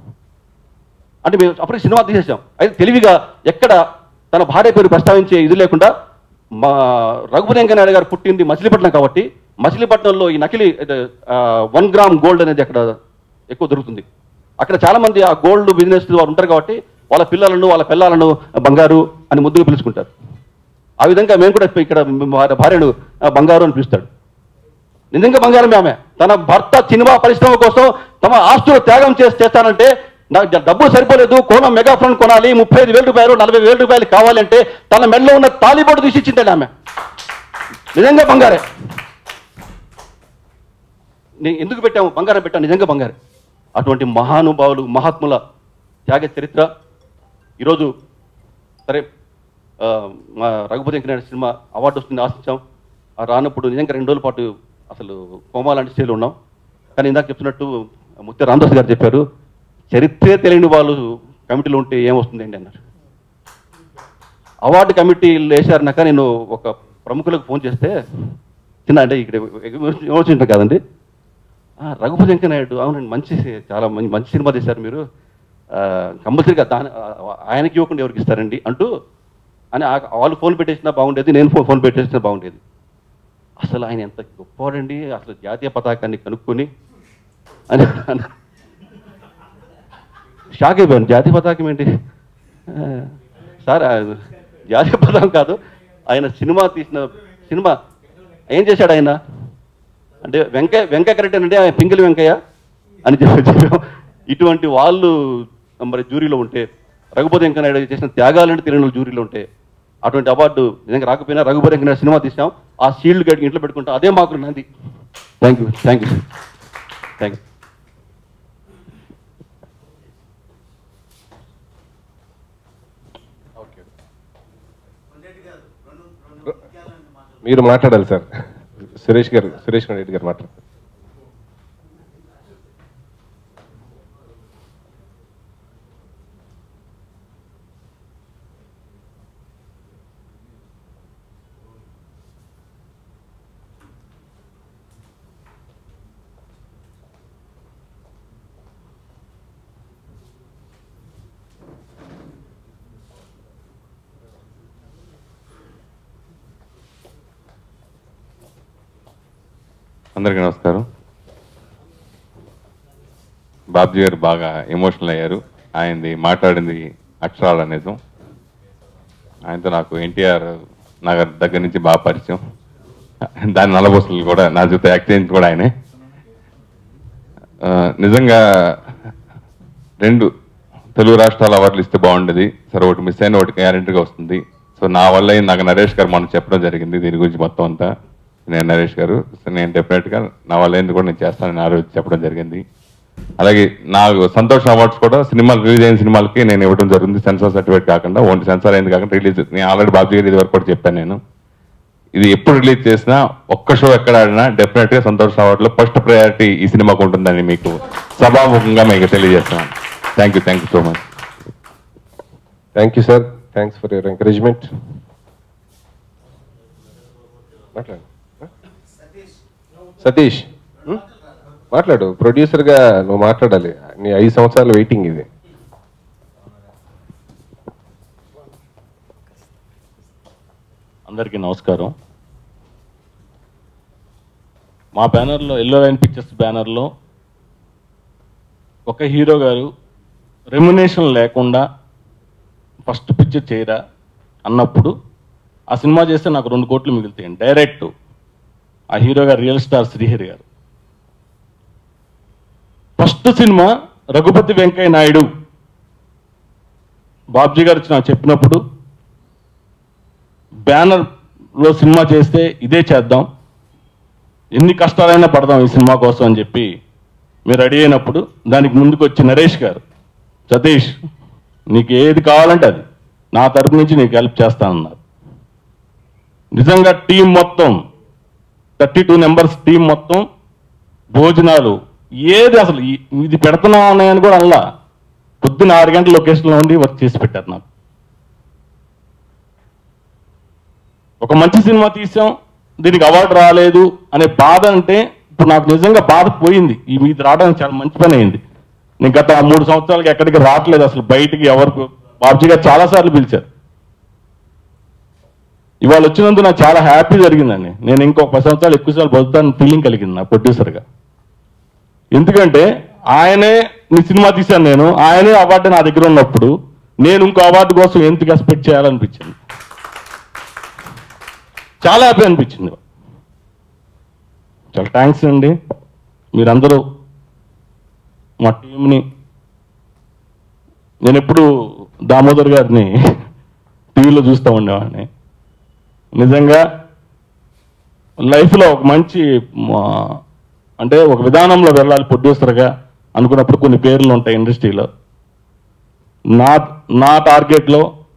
S10: అంటే మేము అప్పుడు సినిమా తీసేసాం అయితే తెలివిగా ఎక్కడ తన భార్య పేరు ప్రస్తావించే ఇది లేకుండా మా రఘుపతి వెంకనాయుడు గారు పుట్టింది మచిలీపట్నం కాబట్టి మచిలీపట్నంలో ఈ నకిలీ వన్ గ్రామ్ గోల్డ్ అనేది అక్కడ ఎక్కువ దొరుకుతుంది అక్కడ చాలా మంది ఆ గోల్డ్ బిజినెస్ వారు ఉంటారు కాబట్టి వాళ్ళ పిల్లలను వాళ్ళ పిల్లలను బంగారు అని ముద్దుగా పిలుచుకుంటారు ఆ విధంగా మేము కూడా ఇక్కడ మా భార్యను ఆ, బంగారు అని పిలుస్తాడు నిజంగా బంగారమే ఆమె తన భర్త సినిమా పరిశ్రమ కోసం తమ ఆస్తులు త్యాగం చేసి చేస్తానంటే నాకు డ- డబ్బులు సరిపోలేదు కోనం మెగా ఫోన్ కొనాలి ముప్పై ఐదు వేల రూపాయలు నలభై వేల రూపాయలు కావాలంటే తన మెడలో ఉన్న తాలిబోటు తీసి ఇచ్చిందండి ఆమె నిజంగా బంగారే నేను ఎందుకు పెట్టాము బంగారం పెట్టాము నిజంగా బంగారం అటువంటి మహానుభావులు మహాత్ముల త్యాగ చరిత్ర ఈరోజు సరే ఆ, మా రఘుపతి వెంకనాయుడు సినిమా అవార్డు వస్తుంది ఆశించాం ఆ రానప్పుడు నిజంగా రెండు రోజుల పాటు అసలు కోమా లాంటి స్టేజ్లో ఉన్నాం కానీ ఇందాక చెప్తున్నట్టు ముత్య రామదాస్ గారు చెప్పారు చరిత్రే తెలియని వాళ్ళు కమిటీలో ఉంటే ఏమొస్తుందండి అన్నారు అవార్డు కమిటీలు వేశారన్నాక నేను ఒక ప్రముఖులకు ఫోన్ చేస్తే చిన్న అంటే ఇక్కడ విమర్శించాం కాదండి "ఆ, రఘుపతి వెంకనాయుడు అవునండి మంచి చాలా మంచి మంచి సినిమా తీశారు మీరు కంపల్సరీగా దాని ఆ- ఆయనకి ఇవ్వకుండా ఎవరికి ఇస్తారండి అంటూ అని ఆ- వాళ్ళు ఫోన్ పెట్టేసినా బాగుండేది నేను ఫోన్ ఫోన్ పెట్టేసినా బాగుండేది అసలు ఆయన ఎంత గొప్పవాడండి అసలు జాతీయ పతాకాన్ని కనుక్కొని అని అన్న- షాక్ అయిపోయాను జాతీయ పతాకం ఏంటి ఆ, సార్ ఆ, జాతీయ పతాకం కాదు ఆయన సినిమా తీసిన సినిమా ఏం చేశాడు ఆయన అంటే వెంకయ్య వెంకయ్య కరెక్ట్ అంటే ఆయన పింగిలి వెంకయ్య అని చెప్పి చెప్పాం ఇటువంటి వాళ్ళు మరి జ్యూరీలో ఉంటే రఘుపతి వెంకయ్యనాయుడు చేసిన త్యాగాలంటే తెలియని వాళ్ళు జ్యూరీలో ఉంటే అటువంటి అవార్డు నిజంగా రాకపోయినా రఘుపతి వెంకయ్యనాయుడు సినిమా తీసాం ఆ షీల్డ్ గడికి ఇంట్లో పెట్టుకుంటాం అదే మాకు Nandi thank you thank you thank you
S1: మీరు మాట్లాడాలి సార్ సురేష్ గారు సురేష్ రెడ్డి గారు మాట్లాడతారు
S11: అందరికీ నమస్కారం బాబ్జీ గారు బాగా ఎమోషనల్ అయ్యారు ఆయనది మాట్లాడింది అక్షరాల నిజం ఆయనతో నాకు ఎన్టీఆర్ నగర్ దగ్గర నుంచి బాగా పరిచయం దాని నలబోసలు కూడా నా జೊತೆ యాక్ట్ చేయించి కూడా ఆయనే ఆ, నిజంగా రెండు తెలుగు రాష్ట్రాల అవార్డులు ఇస్తే బాగుండేది సరే ఒకటి మిస్ అయిన ఒకటి గ్యారెంటీగా వస్తుంది సో నా వల్ల అయింది నాకు నరేష్ గారు మనం చెప్పడం జరిగింది దీని గురించి మొత్తం అంతా నేను నరేష్ గారు సో నేను డెఫినెట్గా నా వల్ల అయింది కూడా నేను చేస్తానని ఆ రోజు చెప్పడం జరిగింది అలాగే నాకు సంతోష్ అవార్డ్స్ కూడా సినిమాలు రిలీజ్ అయిన సినిమాలకి నేను ఇవ్వడం జరిగింది సెన్సార్ సర్టిఫికేట్ కాకుండా ఓన్లీ సెన్సార్ అయింది కాకుండా రిలీజ్ నేను ఆల్రెడీ బాబు గారు ఇది వరకు కూడా చెప్పాను నేను ఇది ఎప్పుడు రిలీజ్ చేసినా ఒక్క షో ఎక్కడ ఆడినా డెఫినెట్ గా సంతోష్ అవార్డులో ఫస్ట్ ప్రయారిటీ ఈ సినిమాకు ఉంటుందని మీకు సభాముఖంగా మీకు తెలియజేస్తున్నాను thank you thank you so much
S1: thank you sir thanks for your encouragement మాట్లాడు సతీష్ ఉం? మాట్లాడు ప్రొడ్యూసర్గా నువ్వు మాట్లాడాలి నీ ఐదు సంవత్సరాల వెయిటింగ్ ఇది
S5: అందరికీ నమస్కారం మా బ్యానర్లో ఎల్లో లైన్ పిక్చర్స్ బ్యానర్లో ఒక హీరో గారు రెమ్యునేషన్ లేకుండా ఫస్ట్ పిక్చర్ చేయరా అన్నప్పుడు ఆ సినిమా చేస్తే నాకు రెండు కోట్లు మిగులుతాయి డైరెక్ట్ ఆ హీరో గారు real star Srihari garu first cinema Raghupathi Venkaiah Naidu Babji garu వచ్చి నాకు చెప్పినప్పుడు బ్యానర్లో సినిమా చేస్తే ఇదే చేద్దాం ఎన్ని కష్టాలైనా పడదాం ఈ సినిమా కోసం అని చెప్పి మీరు రెడీ అయినప్పుడు దానికి ముందుకు వచ్చి నరేష్ గారు సతీష్ నీకు ఏది కావాలంటే అది నా తరపు నుంచి నీకు హెల్ప్ చేస్తానన్నారు నిజంగా టీం మొత్తం థర్టీ టూ నెంబర్స్ టీం మొత్తం భోజనాలు ఏది అసలు ఈ- ఇది పెడుతున్నాం అన్నాయని కూడా అలా పొద్దున్న ఆరు గంటల లొకేషన్లో ఉండి వర్క్ చేసి పెట్టారు నాకు ఒక మంచి సినిమా తీసాం దీనికి అవార్డు రాలేదు అనే బాధ అంటే ఇప్పుడు నాకు నిజంగా బాధ పోయింది ఈ మీద రావడానికి చాలా మంచి పని అయింది నేను గత మూడు సంవత్సరాలకి ఎక్కడికి రావట్లేదు అసలు బయటికి ఎవరికి బాబ్జీ గారు చాలా సార్లు పిలిచారు ఇవాళ వచ్చినందుకు నాకు చాలా హ్యాపీ జరిగిందండి నేను ఇంకో పది సంవత్సరాలు ఎక్కువ సార్లు బతుకుతాను ఫీలింగ్ కలిగింది నా ప్రొడ్యూసర్గా ఎందుకంటే ఆయనే నీ సినిమా తీశాను నేను ఆయనే అవార్డు నా దగ్గర ఉన్నప్పుడు నేను ఇంకో అవార్డు కోసం ఎందుకు ఎక్స్పెక్ట్ చేయాలనిపించింది చాలా హ్యాపీ అనిపించింది చాలా థ్యాంక్స్ అండి మీరందరూ మా టీంని నేను ఎప్పుడు దామోదర్ గారిని టీవీలో చూస్తూ ఉండేవాడిని నిజంగా లైఫ్లో ఒక మంచి మా- అంటే ఒక విధానంలో వెళ్ళాలి ప్రొడ్యూసర్గా అనుకున్నప్పుడు కొన్ని పేర్లు ఉంటాయి ఇండస్ట్రీలో నా నా టార్గెట్లో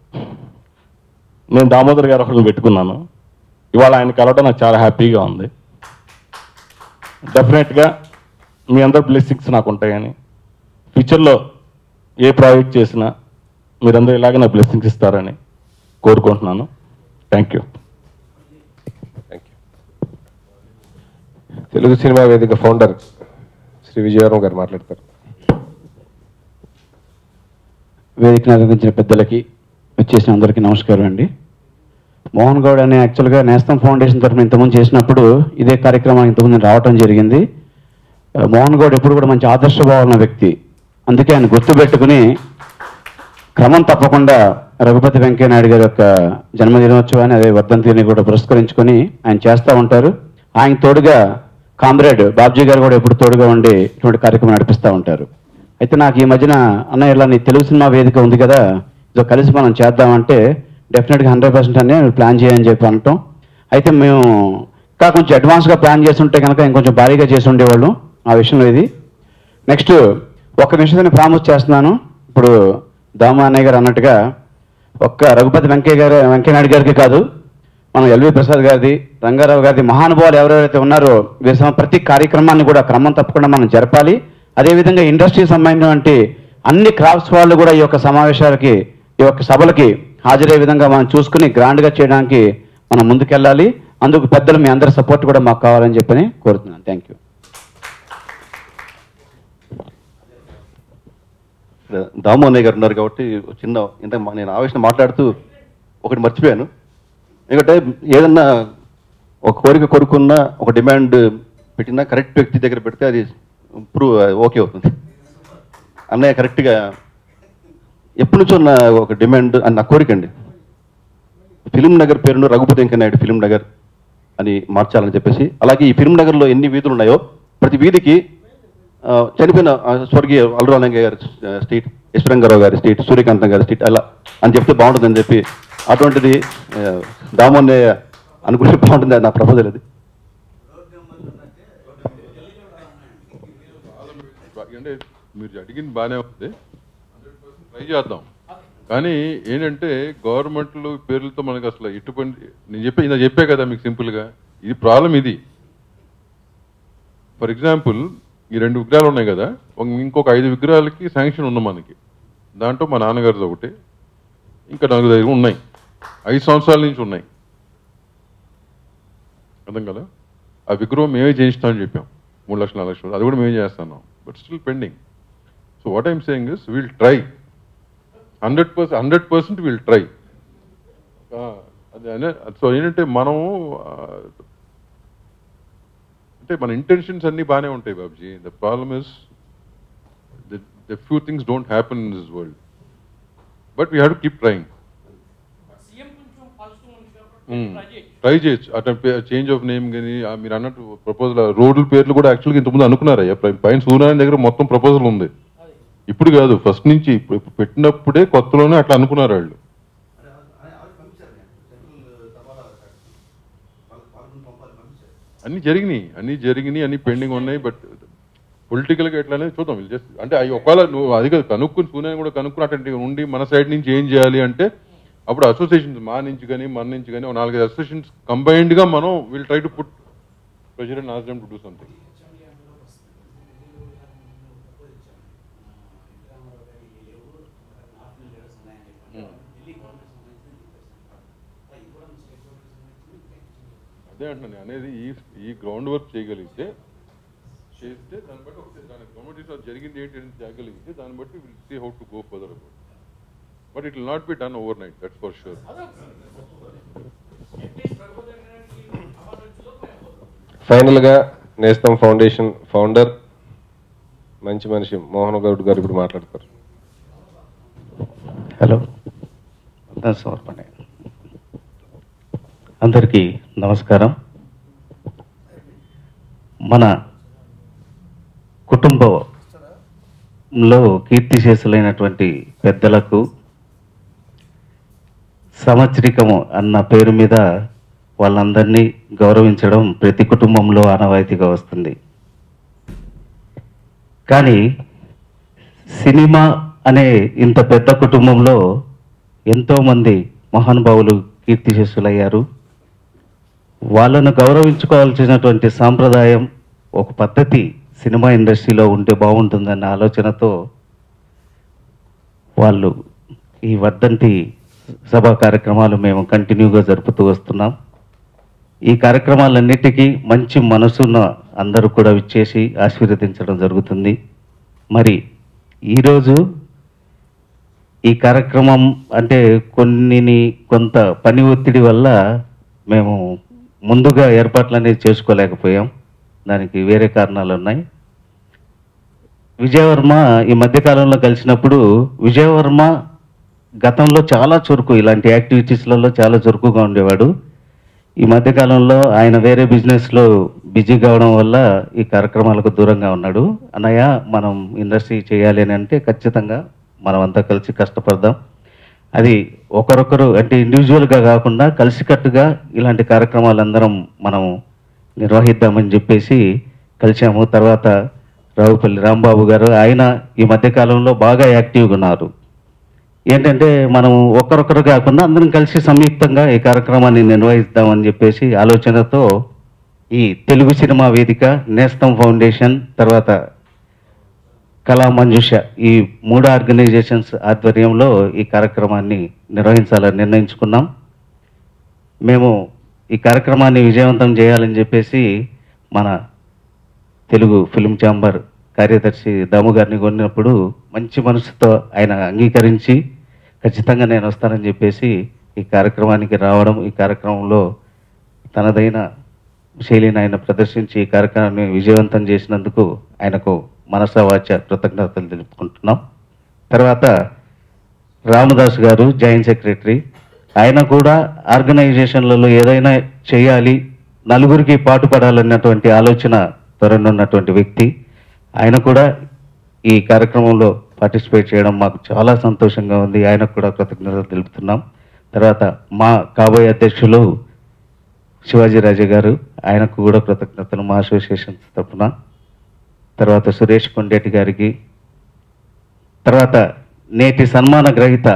S5: నేను దామోదర్ గారు ఒకరిని పెట్టుకున్నాను ఇవాళ ఆయన కలవడం నాకు చాలా హ్యాపీగా ఉంది డెఫినెట్గా మీ అందరు బ్లెస్సింగ్స్ నాకు ఉంటాయని ఫ్యూచర్లో ఏ ప్రాజెక్ట్ చేసినా మీరందరూ ఇలాగే నాకు బ్లెస్సింగ్స్ ఇస్తారని కోరుకుంటున్నాను thank you
S1: thank you Telugu cinema వేదిక ఫౌండర్ శ్రీ విజయవరం గారు మాట్లాడతారు
S12: వేదికను అలంకరించిన పెద్దలకి వచ్చేసిన అందరికీ నమస్కారం అండి మోహన్ గౌడ్ అనే యాక్చువల్గా నేస్తం ఫౌండేషన్ తరఫున ఇంతకుముందు చేసినప్పుడు ఇదే కార్యక్రమానికి ఇంతకుముందు నేను రావటం జరిగింది ఆ, మోహన్ గౌడ్ ఎప్పుడు కూడా మంచి ఆదర్శభావన వ్యక్తి అందుకే ఆయన గుర్తుపెట్టుకుని క్రమం తప్పకుండా రఘుపతి వెంకయ్య నాయుడు గారి యొక్క జన్మదినోత్సవాన్ని అదే వర్ధంతిని కూడా పురస్కరించుకొని ఆయన చేస్తూ ఉంటారు ఆయన తోడుగా కామ్రేడ్ బాబ్జీ గారు కూడా ఎప్పుడు తోడుగా ఉండి ఇటువంటి కార్యక్రమం నడిపిస్తూ ఉంటారు అయితే నాకు ఈ మధ్యన అన్న ఇలా నీ తెలుగు సినిమా వేదిక ఉంది కదా ఇదో కలిసి మనం చేద్దామంటే డెఫినెట్గా హండ్రెడ్ పర్సెంట్ అని ప్లాన్ చేయని చెప్పి అనటం అయితే మేము ఇంకా కొంచెం అడ్వాన్స్గా ప్లాన్ చేస్తుంటే కనుక ఇంకొంచెం భారీగా చేసి ఉండేవాళ్ళం ఆ విషయంలో ఇది నెక్స్ట్ ఒక్క విషయాన్ని ప్రామిస్ చేస్తున్నాను ఇప్పుడు దాము అన్నయ్య గారు అన్నట్టుగా ఒక్క రఘుపతి వెంకయ్య గారు వెంకయ్య నాయుడు గారికి కాదు మనం ఎల్వి ప్రసాద్ గారిది రంగారావు గారిది మహానుభావులు ఎవరెవరైతే ఉన్నారో వీరి సమ- ప్రతి కార్యక్రమాన్ని కూడా క్రమం తప్పకుండా మనం జరపాలి అదేవిధంగా ఇండస్ట్రీకి సంబంధించినటువంటి అన్ని క్రాఫ్ట్స్ వాళ్ళు కూడా ఈ యొక్క సమావేశాలకి ఈ యొక్క సభలకి హాజరయ్యే విధంగా మనం చూసుకుని గ్రాండ్గా చేయడానికి మనం ముందుకెళ్ళాలి అందుకు పెద్దలు మీ అందరి సపోర్ట్ కూడా మాకు కావాలని చెప్పని కోరుతున్నాను థ్యాంక్ యూ
S10: ఇక్కడ దాము అన్నయ్య గారు ఉన్నారు కాబట్టి ఒక చిన్న ఇంత నేను ఆవేశం మాట్లాడుతూ ఒకటి మర్చిపోయాను ఎందుకంటే ఏదన్నా ఒక కోరిక కోరుకున్న ఒక డిమాండ్ పెట్టినా కరెక్ట్ వ్యక్తి దగ్గర పెడితే అది ప్రూవ్ ఓకే అవుతుంది అన్నయ్య కరెక్ట్గా ఎప్పటి నుంచో నా ఒక డిమాండ్ అని నా కోరిక అండి ఫిలిం నగర్ పేరును రఘుపతి వెంకయ్యనాయుడు ఫిలిం నగర్ అని మార్చాలని చెప్పేసి అలాగే ఈ ఫిలిం నగర్లో ఎన్ని వీధులు ఉన్నాయో ప్రతి వీధికి ఆ, చనిపోయిన ఆ, స్వర్గీయ అల్లురాలంగయ్య గారి ఆ, స్ట్రీట్ యశ్వరంగారావు గారి స్ట్రీట్ సూర్యకాంతం గారి స్ట్రీట్ అలా అని చెప్తే బాగుంటుందని చెప్పి అటువంటిది ఆ, దామోన్నయ్య అనుకుంటే బాగుంటుంది అది నా ప్రపోజల్ అది
S4: అంటే మీరు అడిగింది బాగానే ఉంది ట్రై చేద్దాం కానీ ఏంటంటే గవర్నమెంట్లు పేర్లతో మనకు అసలు ఎటువంటి నేను చెప్పే ఇలా చెప్పే కదా మీకు సింపుల్గా ఇది ప్రాబ్లం ఇది ఫర్ ఎగ్జాంపుల్ ఈ రెండు విగ్రహాలు ఉన్నాయి కదా ఒక- ఇంకొక ఐదు విగ్రహాలకి శాంక్షన్ ఉంది మనకి దాంట్లో మా నాన్నగారిది ఒకటి ఇంకా నాలుగు దగ్గర ఉన్నాయి ఐదు సంవత్సరాల నుంచి ఉన్నాయి అర్థం కదా ఆ విగ్రహం మేమే చేయిస్తామని చెప్పాం మూడు లక్షలు నాలుగు లక్షలు అది కూడా మేమే చేస్తున్నాం but still pending so what I'm saying is will try hundred percent hundred percent will try అదే అనే సో ఏంటంటే మనము ఆ, అంటే మన ఇంటెన్షన్స్ అన్నీ బాగానే ఉంటాయి Babuji the problem is the few things don't happen in this world but we have to keep trying try చేయొచ్చు అట్లా చేంజ్ ఆఫ్ నేమ్ కానీ మీరు అన్నట్టు ప్రపోజల్ రోడ్ల పేర్లు కూడా యాక్చువల్గా ఇంతకుముందు అనుకున్నారయ్యా పై- పైన సూర్యనారాయణ దగ్గర మొత్తం ప్రపోజల్ ఉంది ఇప్పుడు కాదు ఫస్ట్ నుంచి ఇప్పుడు ఇప్పుడు పెట్టినప్పుడే కొత్తలోనే అట్లా అనుకున్నారు వాళ్ళు అన్ని జరిగినాయి అన్ని జరిగినాయి అన్ని పెండింగ్ ఉన్నాయి బట్ పొలిటికల్ గా ఎట్లా అనేది చూద్దాం జస్ట్ అంటే అవి ఒకవేళ నువ్వు అది కాదు కనుక్కుని సూర్యని కూడా కనుక్కుని అటువంటి ఉండి మన సైడ్ నుంచి ఏం చేయాలి అంటే అప్పుడు అసోసియేషన్స్ మా నుంచి కానీ మన నుంచి కానీ ఒక నాలుగైదు అసోసియేషన్స్ కంబైన్డ్ గా మనం will try to put pressure and ask to do something అదే అంటున్నాను అనేది ఈ ఈ గ్రౌండ్ వర్క్ చేయగలిగితే చేస్తే దాన్ని బట్టి ఒకసారి దాని గవర్నమెంట్ జరిగింది ఏంటి అని చేయగలిగితే దాన్ని బట్టి will see how to go further about but it will not be done overnight that's for sure
S1: ఫైనల్గా నేస్తం ఫౌండేషన్ ఫౌండర్ మంచి మనిషి మోహన్ గౌడ్ గారు ఇప్పుడు మాట్లాడతారు
S13: హలో వందన సమర్పణ అందరికీ నమస్కారం మన కుటుంబంలో కీర్తిశేషులైనటువంటి పెద్దలకు సంవత్సరికము అన్న పేరు మీద వాళ్ళందరినీ గౌరవించడం ప్రతి కుటుంబంలో ఆనవాయితీగా వస్తుంది కానీ సినిమా అనే ఇంత పెద్ద కుటుంబంలో ఎంతోమంది మహానుభావులు కీర్తిశేషులయ్యారు వాళ్ళను గౌరవించుకోవాల్సినటువంటి సాంప్రదాయం ఒక పద్ధతి సినిమా ఇండస్ట్రీలో ఉంటే బాగుంటుందన్న ఆలోచనతో వాళ్ళు ఈ వర్ధంతి సభా కార్యక్రమాలు మేము కంటిన్యూగా జరుపుతూ వస్తున్నాం ఈ కార్యక్రమాలన్నిటికీ మంచి మనసున్న అందరూ కూడా విచ్చేసి ఆశీర్వదించడం జరుగుతుంది మరి ఈరోజు ఈ కార్యక్రమం అంటే కొన్ని కొంత పని ఒత్తిడి వల్ల మేము ముందుగా ఏర్పాట్లు అనేది చేసుకోలేకపోయాం దానికి వేరే కారణాలు ఉన్నాయి విజయవర్మ ఈ మధ్యకాలంలో కలిసినప్పుడు విజయవర్మ గతంలో చాలా చురుకు ఇలాంటి యాక్టివిటీస్లలో చాలా చురుకుగా ఉండేవాడు ఈ మధ్యకాలంలో ఆయన వేరే బిజినెస్లో బిజీ కావడం వల్ల ఈ కార్యక్రమాలకు దూరంగా ఉన్నాడు అన్నయ్య మనం ఇండస్ట్రీ చేయాలి అని అంటే ఖచ్చితంగా మనం అంతా కలిసి కష్టపడదాం అది ఒకరొకరు అంటే ఇండివిజువల్గా కాకుండా కలిసికట్టుగా ఇలాంటి కార్యక్రమాలు అందరం మనం నిర్వహిద్దామని చెప్పేసి కలిసాము తర్వాత రావుపల్లి రాంబాబు గారు ఆయన ఈ మధ్యకాలంలో బాగా యాక్టివ్గా ఉన్నారు ఏంటంటే మనం ఒక్కరొక్కరు కాకుండా అందరం కలిసి సంయుక్తంగా ఈ కార్యక్రమాన్ని నిర్వహిద్దామని చెప్పేసి ఆలోచనతో ఈ తెలుగు సినిమా వేదిక నేస్తం ఫౌండేషన్ తర్వాత కళా మంజుష ఈ మూడు ఆర్గనైజేషన్స్ ఆధ్వర్యంలో ఈ కార్యక్రమాన్ని నిర్వహించాలని నిర్ణయించుకున్నాం మేము ఈ కార్యక్రమాన్ని విజయవంతం చేయాలని చెప్పేసి మన తెలుగు ఫిల్మ్ ఛాంబర్ కార్యదర్శి దాము గారిని కొన్నప్పుడు మంచి మనసుతో ఆయన అంగీకరించి ఖచ్చితంగా నేను వస్తానని చెప్పేసి ఈ కార్యక్రమానికి రావడం ఈ కార్యక్రమంలో తనదైన శైలిని ఆయన ప్రదర్శించి ఈ కార్యక్రమాన్ని విజయవంతం చేసినందుకు ఆయనకు మనసా వాచ కృతజ్ఞతలు తెలుపుకుంటున్నాం తర్వాత రామదాస్ గారు జాయింట్ సెక్రటరీ ఆయన కూడా ఆర్గనైజేషన్లలో ఏదైనా చేయాలి నలుగురికి పాటుపడాలన్నటువంటి ఆలోచన త్వరనున్నటువంటి వ్యక్తి ఆయన కూడా ఈ కార్యక్రమంలో పార్టిసిపేట్ చేయడం మాకు చాలా సంతోషంగా ఉంది ఆయనకు కూడా కృతజ్ఞతలు తెలుపుతున్నాం తర్వాత మా కాబోయే అధ్యక్షులు శివాజీ రాజే గారు ఆయనకు కూడా కృతజ్ఞతలు మా అసోసియేషన్ తరఫున తర్వాత సురేష్ కొండేటి గారికి తర్వాత నేటి సన్మాన గ్రహీత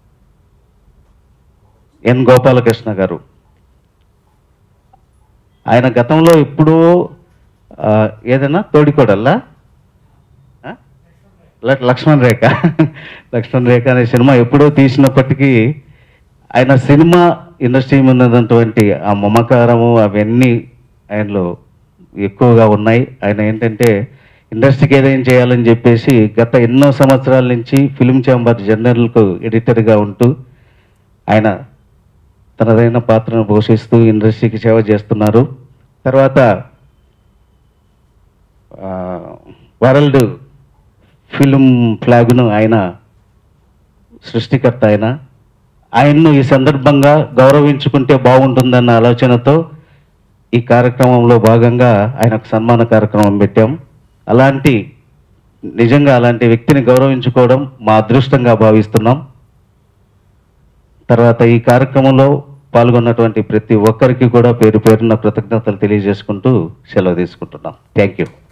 S13: ఎన్ గోపాలకృష్ణ గారు ఆయన గతంలో ఎప్పుడూ ఆ, ఏదైనా తోడికోడల్లా ఆ? ల- లక్ష్మణ్ రేఖ లక్ష్మణ్ రేఖ అనే సినిమా ఎప్పుడో తీసినప్పటికీ ఆయన సినిమా ఇండస్ట్రీ మీద ఉన్నటువంటి ఆ మమకారము అవన్నీ ఆయనలో ఎక్కువగా ఉన్నాయి ఆయన ఏంటంటే ఇండస్ట్రీకి ఏదైనా చేయాలని చెప్పేసి గత ఎన్నో సంవత్సరాల నుంచి ఫిల్మ్ ఛాంబర్ జర్నల్కు ఎడిటర్గా ఉంటూ ఆయన తనదైన పాత్రను పోషిస్తూ ఇండస్ట్రీకి సేవ చేస్తున్నారు తర్వాత ఆ, వరల్డ్ ఫిల్మ్ ఫ్లాగ్ను ఆయన సృష్టికర్త ఆయన ఆయన్ను ఈ సందర్భంగా గౌరవించుకుంటే బాగుంటుందన్న ఆలోచనతో ఈ కార్యక్రమంలో భాగంగా ఆయనకు సన్మాన కార్యక్రమం పెట్టాం అలాంటి నిజంగా అలాంటి వ్యక్తిని గౌరవించుకోవడం మా అదృష్టంగా భావిస్తున్నాం తర్వాత ఈ కార్యక్రమంలో పాల్గొన్నటువంటి ప్రతి ఒక్కరికి కూడా పేరు పేరున కృతజ్ఞతలు తెలియజేసుకుంటూ సెలవు తీసుకుంటున్నాం థ్యాంక్ యూ